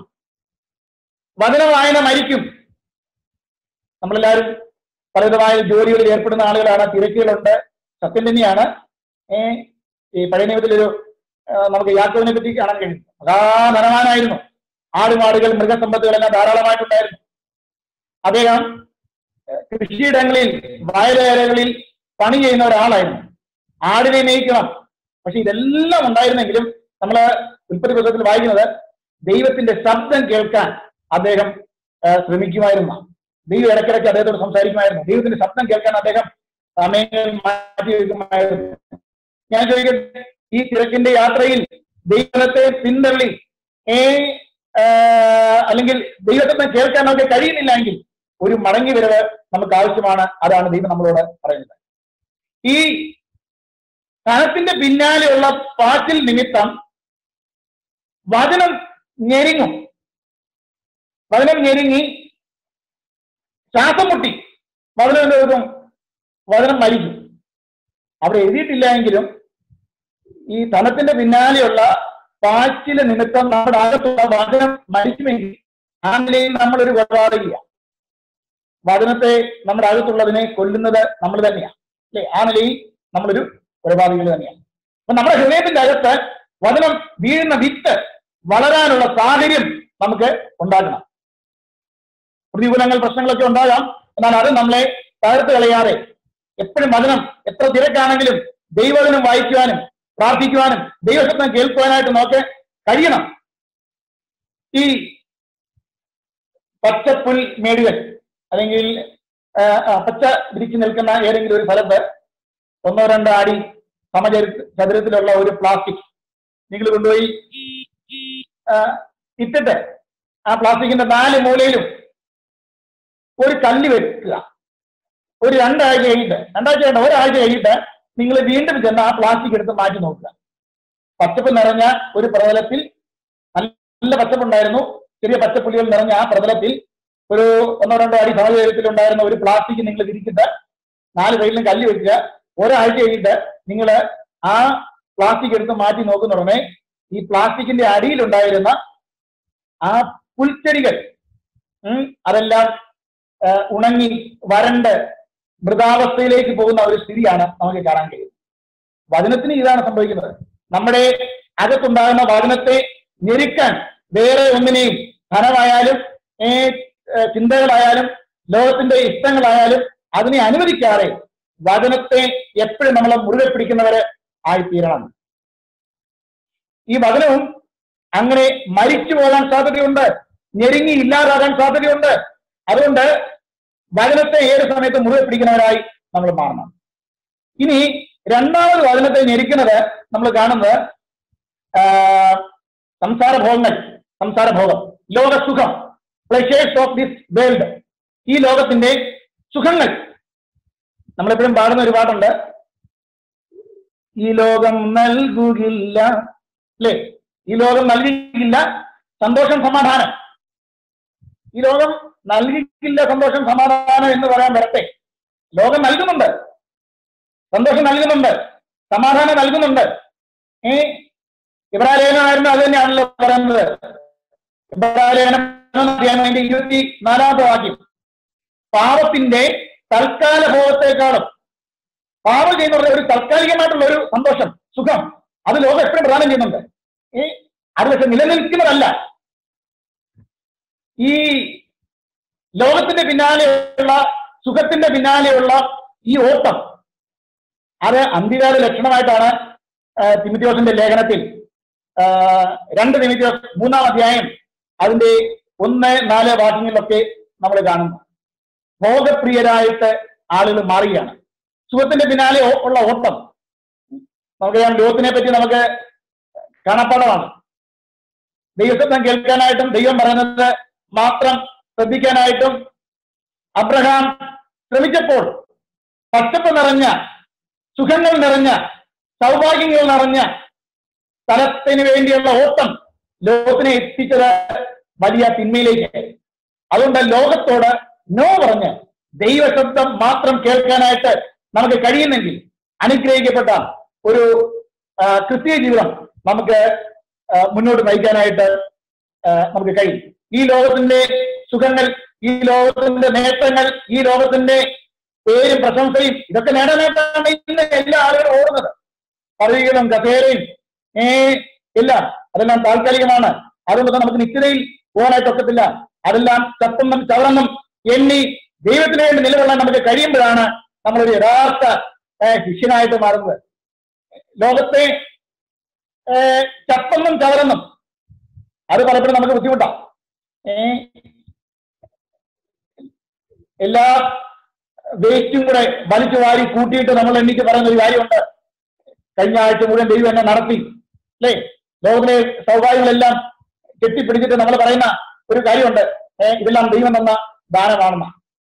[SPEAKER 1] വചന വായന മരിക്കും നമ്മളെല്ലാവരും പലവിധമായ ജോലികളിൽ ഏർപ്പെടുന്ന ആളുകളാണ് തിരക്കുകളുണ്ട് സത്യം തന്നെയാണ് ഏ, ഈ പഴയ നിയമത്തിലൊരു ആ, നമുക്ക് യാക്കോവിനെ പറ്റി കാണാൻ കഴിയും മഹാധനവാനായിരുന്നു ആടുമാടുകൾ മൃഗസമ്പത്തുകളെല്ലാം ധാരാളമായിട്ടുണ്ടായിരുന്നു അദ്ദേഹം ഏ, കൃഷിയിടങ്ങളിൽ വയലേലകളിൽ പണി ചെയ്യുന്ന ഒരാളായിരുന്നു ആടിനെ മേയ്ക്കണം പക്ഷെ ഇതെല്ലാം ഉണ്ടായിരുന്നെങ്കിലും നമ്മൾ ഉൽപ്പത്തി പുസ്തകത്തിൽ വായിക്കുന്നത് ദൈവത്തിന്റെ ശബ്ദം കേൾക്കാൻ അദ്ദേഹം ആ, ശ്രമിക്കുമായിരുന്നു ദൈവം ഇടയ്ക്കിടയ്ക്ക് അദ്ദേഹത്തോട് സംസാരിക്കുമായിരുന്നു ദൈവത്തിന്റെ ശബ്ദം കേൾക്കാൻ അദ്ദേഹം സമയങ്ങൾ മാറ്റി വയ്ക്കുമായിരുന്നു ഞാൻ ചോദിക്കട്ടെ ഈ തിരക്കിന്റെ യാത്രയിൽ ദൈവത്തെ പിന്തള്ളി ഏ ആ, അല്ലെങ്കിൽ ദൈവത്തെ കേൾക്കാൻ നമുക്ക് കഴിയുന്നില്ലെങ്കിൽ ഒരു മടങ്ങി വരവ് നമുക്ക് ആവശ്യമാണ് അതാണ് ദൈവം നമ്മളോട് പറയുന്നത് ഈ ധനത്തിന്റെ പിന്നാലെയുള്ള പാച്ചിൽ നിമിത്തം വചനം ഞെരുങ്ങും വചനം ഞെരുങ്ങി ശ്വാസം മുട്ടി വചനം എന്ത് ചെയ്യും വചനം മരിക്കും അവിടെ എഴുതിയിട്ടില്ല എങ്കിലും ഈ ധനത്തിന്റെ പിന്നാലെയുള്ള പാച്ചില് നിമിത്തം നമ്മുടെ അകത്തുള്ള വചനം മരിക്കുമെങ്കിൽ ആ നിലയിൽ നമ്മളൊരു കൊലപാതകിയ വചനത്തെ നമ്മുടെ അകത്തുള്ളതിനെ കൊല്ലുന്നത് നമ്മൾ തന്നെയാണ് അല്ലെ ആ നിലയിൽ നമ്മളൊരു കൊലപാതകികൾ തന്നെയാണ് അപ്പൊ നമ്മുടെ ഹൃദയത്തിന്റെ അകത്ത് വചനം വീഴുന്ന വിത്ത് വളരാനുള്ള സാഹചര്യം നമുക്ക് ഉണ്ടാക്കണം പ്രതികൂലങ്ങൾ പ്രശ്നങ്ങളൊക്കെ ഉണ്ടാകാം എന്നാൽ അത് നമ്മളെ തകർത്ത് കളയാതെ എപ്പോഴും വചനം എത്ര തിരക്കാണെങ്കിലും ദൈവവചനം വായിക്കുവാനും പ്രാർത്ഥിക്കുവാനും ദൈവശബ്ദം കേൾക്കുവാനായിട്ട് നമുക്ക് കഴിയണം ഈ പച്ചപ്പുൽ മേടുകൾ അല്ലെങ്കിൽ ആ, ആ, പച്ച വിരിച്ചു നിൽക്കുന്ന ഏതെങ്കിലും ഒരു സ്ഥലത്ത് ഒന്നോ രണ്ടോ അടി സമചരി ചതുരത്തിലുള്ള ഒരു പ്ലാസ്റ്റിക് നിങ്ങൾ കൊണ്ടുപോയി ആ, ഇട്ടിട്ട് ആ പ്ലാസ്റ്റിക്കിന്റെ നാല് മൂലയിലും ഒരു കല്ല് വെക്കുക ഒരു രണ്ടാഴ്ച കഴിഞ്ഞിട്ട് രണ്ടാഴ്ച കഴിഞ്ഞ ഒരാഴ്ച കഴിഞ്ഞിട്ട് നിങ്ങൾ വീണ്ടും ചെന്ന് ആ പ്ലാസ്റ്റിക് എടുത്ത് മാറ്റി നോക്കുക പച്ചപ്പ് നിറഞ്ഞ ഒരു പ്രതലത്തിൽ നല്ല പച്ചപ്പുണ്ടായിരുന്നു ചെറിയ പച്ചപ്പുള്ളികൾ നിറഞ്ഞ ആ പ്രതലത്തിൽ ഒരു ഒന്നോ രണ്ടോ അടി സമചര്യത്തിൽ ഉണ്ടായിരുന്ന ഒരു പ്ലാസ്റ്റിക് നിങ്ങൾ വിരിച്ചിട്ട് നാല് സൈഡിലും കല്ല് വെക്കുക ഒരാഴ്ച കഴിഞ്ഞിട്ട് നിങ്ങൾ ആ പ്ലാസ്റ്റിക് എടുത്ത് മാറ്റി നോക്കുന്ന ഉടനെ ഈ പ്ലാസ്റ്റിക്കിന്റെ അടിയിലുണ്ടായിരുന്ന ആ പുൽച്ചെടികൾ ഉം, അതെല്ലാം ആ, ഉണങ്ങി വരണ്ട് മൃതാവസ്ഥയിലേക്ക് പോകുന്ന ഒരു സ്ഥിതിയാണ് നമുക്ക് കാണാൻ കഴിയുന്നത് വചനത്തിന് ഇതാണ് സംഭവിക്കുന്നത് നമ്മുടെ അകത്തുണ്ടാകുന്ന വചനത്തെ ഞെരുക്കാൻ വേറെ ഒന്നിനെയും ധനമായാലും ഏ, ഏ, ചിന്തകളായാലും ലോകത്തിന്റെ ഇഷ്ടങ്ങളായാലും അതിനെ അനുവദിക്കാതെ വചനത്തെ എപ്പോഴും നമ്മൾ മുറുകെ പിടിക്കുന്നവര് ആയിത്തീരണം ഈ വചനവും അങ്ങനെ മരിച്ചു പോകാൻ സാധ്യതയുണ്ട് ഞെരുങ്ങി ഇല്ലാതാകാൻ സാധ്യതയുണ്ട് അതുകൊണ്ട് വചനത്തെ ഏത് സമയത്ത് മുറുകെ പിടിക്കുന്നവരായി നമ്മൾ മാറണം ഇനി രണ്ടാമത് വചനത്തെ ഞെരിക്കുന്നത് നമ്മൾ കാണുന്നത് ആ, സംസാരഭോഗങ്ങൾ സംസാരഭോഗം ലോകസുഖം പ്ലഷേഴ്സ് ഓഫ് ദിസ് വേൾഡ് ഈ ലോകത്തിന്റെ സുഖങ്ങൾ നമ്മളെപ്പോഴും പാടുന്ന ഒരു പാട്ടുണ്ട് ഈ ലോകം നൽകുകില്ല അല്ലേ ഈ ലോകം നൽകിയില്ല സന്തോഷം സമാധാനം ഈ ലോകം നൽകിയില്ല സന്തോഷം സമാധാനം എന്ന് പറയാൻ വരട്ടെ ലോകം നൽകുന്നുണ്ട് സന്തോഷം നൽകുന്നുണ്ട് സമാധാനം നൽകുന്നുണ്ട് ഏ ഇബ്രാലേഖനമായിരുന്നു അത് തന്നെയാണല്ലോ പറയുന്നത് ഇബ്രാലേഖനം അതിന്റെ ഇരുപത്തി നാലാമത്തെ വാക്യം പാപത്തിന്റെ തൽക്കാല ഭോഗത്തെക്കാളും പാപം ചെയ്യുന്ന ഒരു താൽക്കാലികമായിട്ടുള്ള ഒരു സന്തോഷം സുഖം അത് ലോകം എപ്പോഴും പ്രദാനം ചെയ്യുന്നുണ്ട് ഏ അത് പക്ഷെ നിലനിൽക്കുന്നതല്ല ഈ ലോകത്തിന്റെ പിന്നാലെയുള്ള സുഖത്തിന്റെ പിന്നാലെയുള്ള ഈ ഓട്ടം അത് അന്ത്യകാല ലക്ഷണമായിട്ടാണ് ആ, തിമിത്യോസിന്റെ ലേഖനത്തിൽ ആ, രണ്ട് തിമിത്യോസ് മൂന്നാം അധ്യായം അതിന്റെ ഒന്ന് നാല് വാക്യങ്ങളിലൊക്കെ നമ്മൾ കാണുന്നു ഭോഗപ്രിയരായിട്ട് ആളുകൾ മാറുകയാണ് സുഖത്തിന്റെ പിന്നാലെ ഓ- ഉള്ള ഓട്ടം നമുക്കറിയാം ലോകത്തിനെ പറ്റി നമുക്ക് കാണപ്പാടമാണ് ദൈവശബ്ദം കേൾക്കാനായിട്ടും ദൈവം പറയുന്നത് മാത്രം ശ്രദ്ധിക്കാനായിട്ടും അബ്രഹാം ശ്രമിച്ചപ്പോൾ പച്ചപ്പ് നിറഞ്ഞ സുഖങ്ങൾ നിറഞ്ഞ സൗഭാഗ്യങ്ങൾ നിറഞ്ഞ സ്ഥലത്തിന് വേണ്ടിയുള്ള ഓട്ടം ലോകത്തിനെ എത്തിച്ചത് വലിയ തിന്മയിലേക്ക് അതുകൊണ്ട് ലോകത്തോട് നോ പറഞ്ഞ് ദൈവശബ്ദം മാത്രം കേൾക്കാനായിട്ട് നമുക്ക് കഴിയുന്നെങ്കിൽ അനുഗ്രഹിക്കപ്പെട്ട ഒരു ആ, ക്രിസ്തീയ ജീവിതം നമുക്ക് ആ, മുന്നോട്ട് നയിക്കാനായിട്ട് ആ, നമുക്ക് കഴിയും ഈ ലോകത്തിന്റെ സുഖങ്ങൾ ഈ ലോകത്തിന്റെ നേട്ടങ്ങൾ ഈ ലോകത്തിന്റെ പേരും പ്രശംസയും ഇതൊക്കെ നേടാനായിട്ടാണ് ഇന്ന് എല്ലാ ആളുകളും ഓടുന്നത് പദവികളും കസേരയും ഏ എല്ലാം അതെല്ലാം താൽക്കാലികമാണ് അതുകൊണ്ട് തന്നെ നമുക്ക് നിത്യതയിൽ പോകാനായിട്ട് ഒക്കത്തില്ല അതെല്ലാം ചത്തെന്നും ചവറെന്നും എണ്ണി ദൈവത്തിന് വേണ്ടി നിലകൊള്ളാൻ നമുക്ക് കഴിയുമ്പോഴാണ് നമ്മളൊരു യഥാർത്ഥ ഏ, ശിഷ്യനായിട്ട് മാറുന്നത് ലോകത്തെ ഏ, ചത്തെന്നും ചവറെന്നും അത് പലപ്പോഴും നമുക്ക് ബുദ്ധിമുട്ടാണ് ഏ, എല്ലാ വേസ്റ്റും കൂടെ വലിച്ചു വാരി കൂട്ടിയിട്ട് നമ്മൾ എണ്ണിച്ച് പറയുന്ന ഒരു കാര്യമുണ്ട് കഴിഞ്ഞ ആഴ്ച മുഴുവൻ ദൈവം എന്നെ നടത്തി അല്ലേ ലോകത്തിലെ സൗഭാഗ്യങ്ങളെല്ലാം കെട്ടിപ്പിടിച്ചിട്ട് നമ്മൾ പറയുന്ന ഒരു കാര്യമുണ്ട് ഏ, ഇതെല്ലാം ദൈവം തന്ന ദാനമാണെന്ന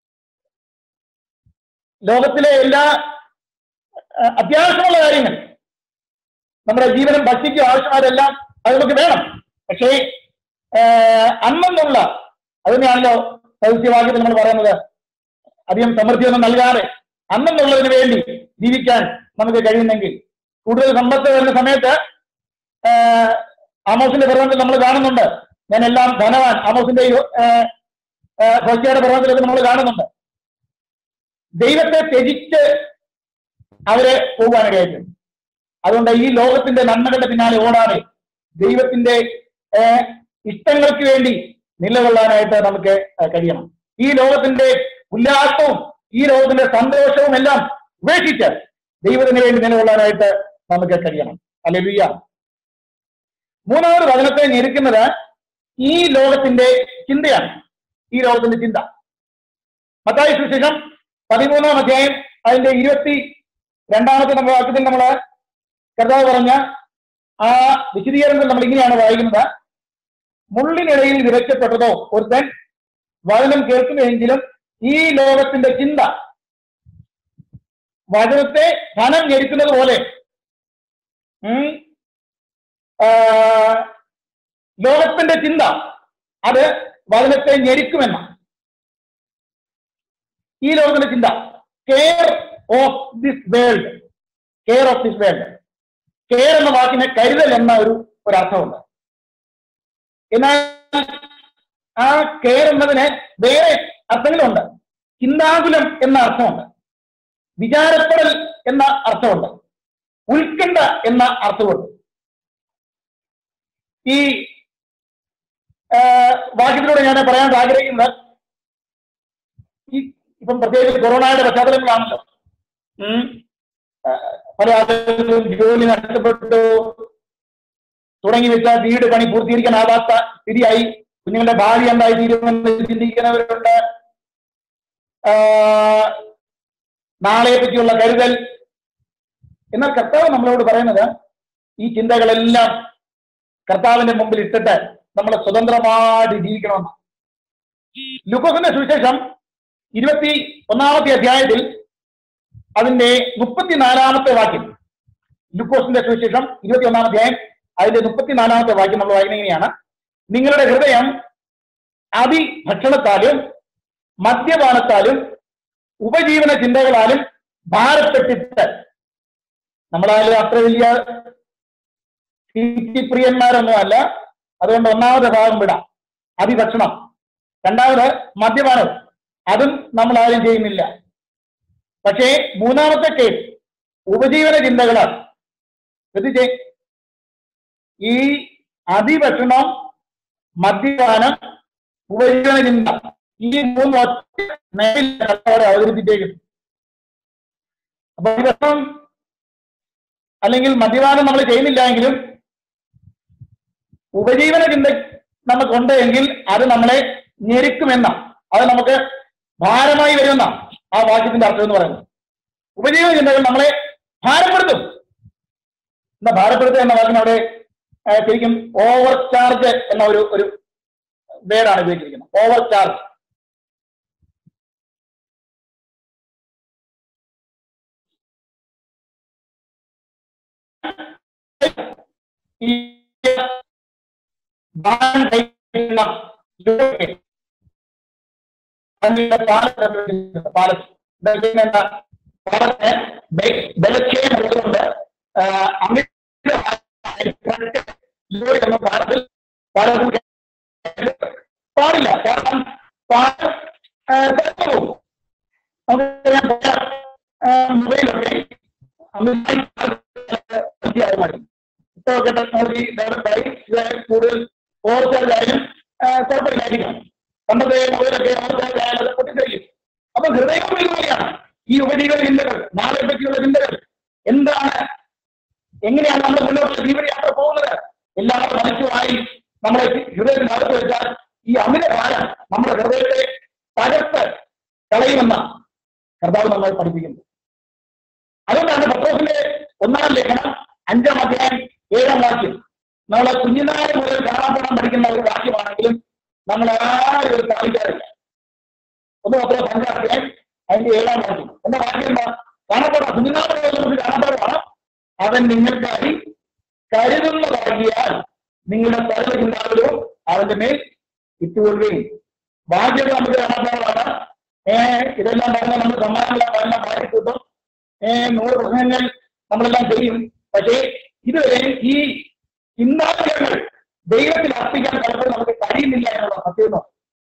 [SPEAKER 1] ലോകത്തിലെ എല്ലാ ആ, അത്യാവശ്യമുള്ള കാര്യങ്ങൾ നമ്മുടെ ജീവനും ഭക്തിക്കും ആവശ്യമായതെല്ലാം അത് നമുക്ക് വേണം പക്ഷേ ആ, അന്നെന്നുള്ള അത് തന്നെയാണല്ലോ സൗസ്യവാക്യത്തിൽ നമ്മൾ പറയുന്നത് അധികം സമൃദ്ധിയൊന്നും നൽകാതെ അന്നെന്നുള്ളതിന് വേണ്ടി ജീവിക്കാൻ നമുക്ക് കഴിയുന്നെങ്കിൽ കൂടുതൽ സമ്പത്ത് വരുന്ന സമയത്ത് ആ, ആമോസിന്റെ പ്രവചനത്തിൽ നമ്മൾ കാണുന്നുണ്ട് ഞാൻ എല്ലാം ധനവാൻ ആമോസിന്റെ ഹോസ്യയുടെ പ്രവചനത്തിലൊക്കെ നമ്മൾ കാണുന്നുണ്ട് ദൈവത്തെ ത്യജിച്ച് അവര് പോകാനിടയായിട്ട് അതുകൊണ്ട് ഈ ലോകത്തിന്റെ നന്മകളുടെ പിന്നാലെ ഓടാതെ ദൈവത്തിന്റെ ആ, ഇഷ്ടങ്ങൾക്ക് വേണ്ടി നിലകൊള്ളാനായിട്ട് നമുക്ക് ആ, കഴിയണം ഈ ലോകത്തിന്റെ ഉല്ലാസവും ഈ ലോകത്തിന്റെ സന്തോഷവും എല്ലാം ഉപേക്ഷിച്ച് ദൈവത്തിന് വേണ്ടി നിലകൊള്ളാനായിട്ട് നമുക്ക് കഴിയണം അല്ലെ മൂന്നാമത് വചനത്തെ ഞെരുക്കുന്നത് ഈ ലോകത്തിന്റെ ചിന്തയാണ് ഈ ലോകത്തിന്റെ ചിന്ത മത്തായി സുശേഷം പതിമൂന്നാം അധ്യായം അതിന്റെ ഇരുപത്തി രണ്ടാമത്തെ നമ്മുടെ വാക്യത്തിൽ നമ്മൾ കർത്താവ് പറഞ്ഞ ആ വിശദീകരണത്തിൽ നമ്മൾ ഇങ്ങനെയാണ് വായിക്കുന്നത് മുള്ളിനിടയിൽ വിതയ്ക്കപ്പെട്ടതോ ഒരുത്തൻ വചനം കേൾക്കുമെങ്കിലും ഈ ലോകത്തിന്റെ ചിന്ത വചനത്തെ ധനം ഞെരിക്കുന്നത് പോലെ ഉം, ആ, ലോകത്തിന്റെ ചിന്ത അത് വചനത്തെ ഞെരിക്കുമെന്ന ഈ ലോകത്തിന്റെ ചിന്ത care of this world care of this world care എന്ന വാക്കിന് കരുതൽ എന്ന ഒരു ഒരു അർത്ഥമുണ്ട് എന്നാൽ ആ കെയർ എന്നതിന് വേറെ അർത്ഥങ്ങളുണ്ട് ചിന്താകുലം എന്ന അർത്ഥമുണ്ട് വിചാരപ്പെടൽ എന്ന അർത്ഥമുണ്ട് ഉത്കണ്ഠ എന്ന അർത്ഥമുണ്ട് ഈ ആ, വാക്യത്തിലൂടെ ഞാൻ പറയാൻ ആഗ്രഹിക്കുന്നത് ഈ ഇപ്പം പ്രത്യേകിച്ച് കൊറോണയുടെ പശ്ചാത്തലങ്ങളാണല്ലോ ഉം. ആ, പല ആളുകളും ജോലി നഷ്ടപ്പെട്ടു തുടങ്ങി വെച്ച വീട് പണി പൂർത്തീകരിക്കാനാവാത്ത സ്ഥിതിയായി കുഞ്ഞുങ്ങളുടെ ഭാവി എന്തായി തീരുമെന്ന് ചിന്തിക്കുന്നവരുണ്ട് ആ, നാളെയെ പറ്റിയുള്ള കരുതൽ എന്നാൽ കർത്താവ് നമ്മളോട് പറയുന്നത് ഈ ചിന്തകളെല്ലാം കർത്താവിന്റെ മുമ്പിൽ ഇട്ടിട്ട് നമ്മൾ സ്വതന്ത്രമായിട്ട് ജീവിക്കണമെന്ന് ലുക്കോസിന്റെ സുവിശേഷം ഇരുപത്തി ഒന്നാമത്തെ അധ്യായത്തിൽ അതിന്റെ മുപ്പത്തിനാലാമത്തെ വാക്യം ലുക്കോസിന്റെ സുവിശേഷം ഇരുപത്തി ഒന്നാം അധ്യായം അതിന്റെ മുപ്പത്തിനാലാമത്തെ വാക്യം നമ്മൾ വായിക്കുന്നത് ഇങ്ങനെയാണ് നിങ്ങളുടെ ഹൃദയം അതിഭക്ഷണത്താലും മദ്യപാനത്താലും ഉപജീവന ചിന്തകളാലും ഭാരപ്പെട്ടിട്ട് നമ്മളായാലും അത്ര വലിയ പ്രിയന്മാരൊന്നും അല്ല അതുകൊണ്ട് ഒന്നാമത്തെ ഭാഗം വിടാം അതിഭക്ഷണം രണ്ടാമത് മദ്യപാനം അതും നമ്മൾ ആരും ചെയ്യുന്നില്ല പക്ഷേ മൂന്നാമത്തെ കേസ് ഉപജീവന ചിന്തകളാണ് ശ്രദ്ധിച്ചേ ഈ അതിഭക്ഷണം മദ്യപാനം ഉപജീവന ചിന്ത ഈ മൂന്ന് ഒറ്റ മേഖല അവതരിപ്പിച്ചേക്കും അപ്പൊ ഈ ഭക്ഷണം അല്ലെങ്കിൽ മദ്യപാനം നമ്മൾ ചെയ്യുന്നില്ല എങ്കിലും ഉപജീവന ചിന്ത നമുക്കുണ്ട് എങ്കിൽ അത് നമ്മളെ ഞെരുക്കുമെന്ന അത് നമുക്ക് ഭാരമായി വരുമെന്ന ആ വാക്യത്തിന്റെ അർത്ഥം എന്ന് പറയുന്നത് ഉപജീവന ചിന്തകൾ നമ്മളെ ഭാരപ്പെടുത്തും എന്താ ഭാരപ്പെടുത്തുക എന്ന വാക്കിന് അവിടെ ആ, ശരിക്കും ഓവർ ചാർജ് എന്ന ഒരു ഒരു വേർഡാണ് ഉപയോഗിച്ചിരിക്കുന്നത് ഓവർ ചാർജ് ഈ ഭാരം കഴിക്കുന്ന ലോകത്തെ അതിന്റെ പാലത്ത് പാലത്ത് എന്താ പാലത്തിന് ബെ- ബലക്ഷയം ഉള്ളതുകൊണ്ട് ആ, അമിതമായി ലോറി എന്ന പാലത്തിൽ പാലത്തിൽ പാടില്ല കാരണം പാലം ആ, തകർന്നു പോകും നമുക്കറിയാം പല ആ, മൊബൈലൊക്കെ അമിതമായി മനസ്സിലായി മാറി ഇപ്പോഴൊക്കെ ടെക്നോളജി ഡെവലപ്പായി ഇത് കൂടുതൽ ഓവർചാർജായാലും കുഴപ്പമില്ലായിരിക്കാം പണ്ടത്തെ മൊബൈലൊക്കെ ഓവർചാർജായാലും അത് പൊട്ടിത്തെറിക്കും അപ്പൊ ഹൃദയം വെല്ലുവിളിയാണ് ഈ ഉപജീവന ചിന്തകൾ നാളെ പറ്റിയുള്ള ചിന്തകൾ എന്താണ് എങ്ങനെയാണ് നമ്മുടെ മുന്നോട്ടുള്ള ജീവിതയാത്ര പോകുന്നത് എല്ലാം മനസ്സുമായി നമ്മളെ ഹൃദയത്തിനകത്ത് വെച്ചാൽ ഈ അമിത ഭാരം നമ്മുടെ ഹൃദയത്തെ തകർത്ത് കളയുമെന്ന കർത്താവ് നമ്മൾ പഠിപ്പിക്കുന്നു അതുകൊണ്ടാണ് പത്രോസിന്റെ ഒന്നാം ലേഖനം അഞ്ചാം അധ്യായം ഏഴാം വാക്യം നമ്മളെ കുഞ്ഞുനായ മുതൽ കാണാപ്പെടാൻ പഠിക്കുന്ന ഒരു വാക്യമാണെങ്കിലും നമ്മൾ ആരും ഒരു കാണിക്കാറില്ല ഒന്ന് പത്രോസ് അഞ്ചാം അധ്യായം അതിന്റെ ഏഴാം വാക്യം എന്റെ വാക്യം എന്താ കാണപ്പെടാം കുഞ്ഞുനായ മുതൽ നമുക്ക് കാണപ്പെടുവാണ് അവൻ നിങ്ങൾക്കായി കരുതുന്നതാകിയാൽ നിങ്ങളുടെ സകല ചിന്താവിലും അവന്റെ മേൽ ഇട്ടുകൊള്ളുകയും ബാധ്യത നമുക്ക് കാണപ്പെടുന്നതാണ് ഏഹ് ഇതെല്ലാം പറഞ്ഞാൽ നമ്മൾ സമ്മാനങ്ങളെല്ലാം പറഞ്ഞാൽ മാറ്റി കിട്ടും ഏഹ് നൂറ് പ്രശ്നങ്ങൾ നമ്മളെല്ലാം ചെയ്യും പക്ഷേ ഇതുവരെ ഈ ചിന്താശയങ്ങൾ ദൈവത്തിൽ അർപ്പിക്കാൻ പലപ്പോഴും നമുക്ക് കഴിയുന്നില്ല എന്നുള്ള സത്യം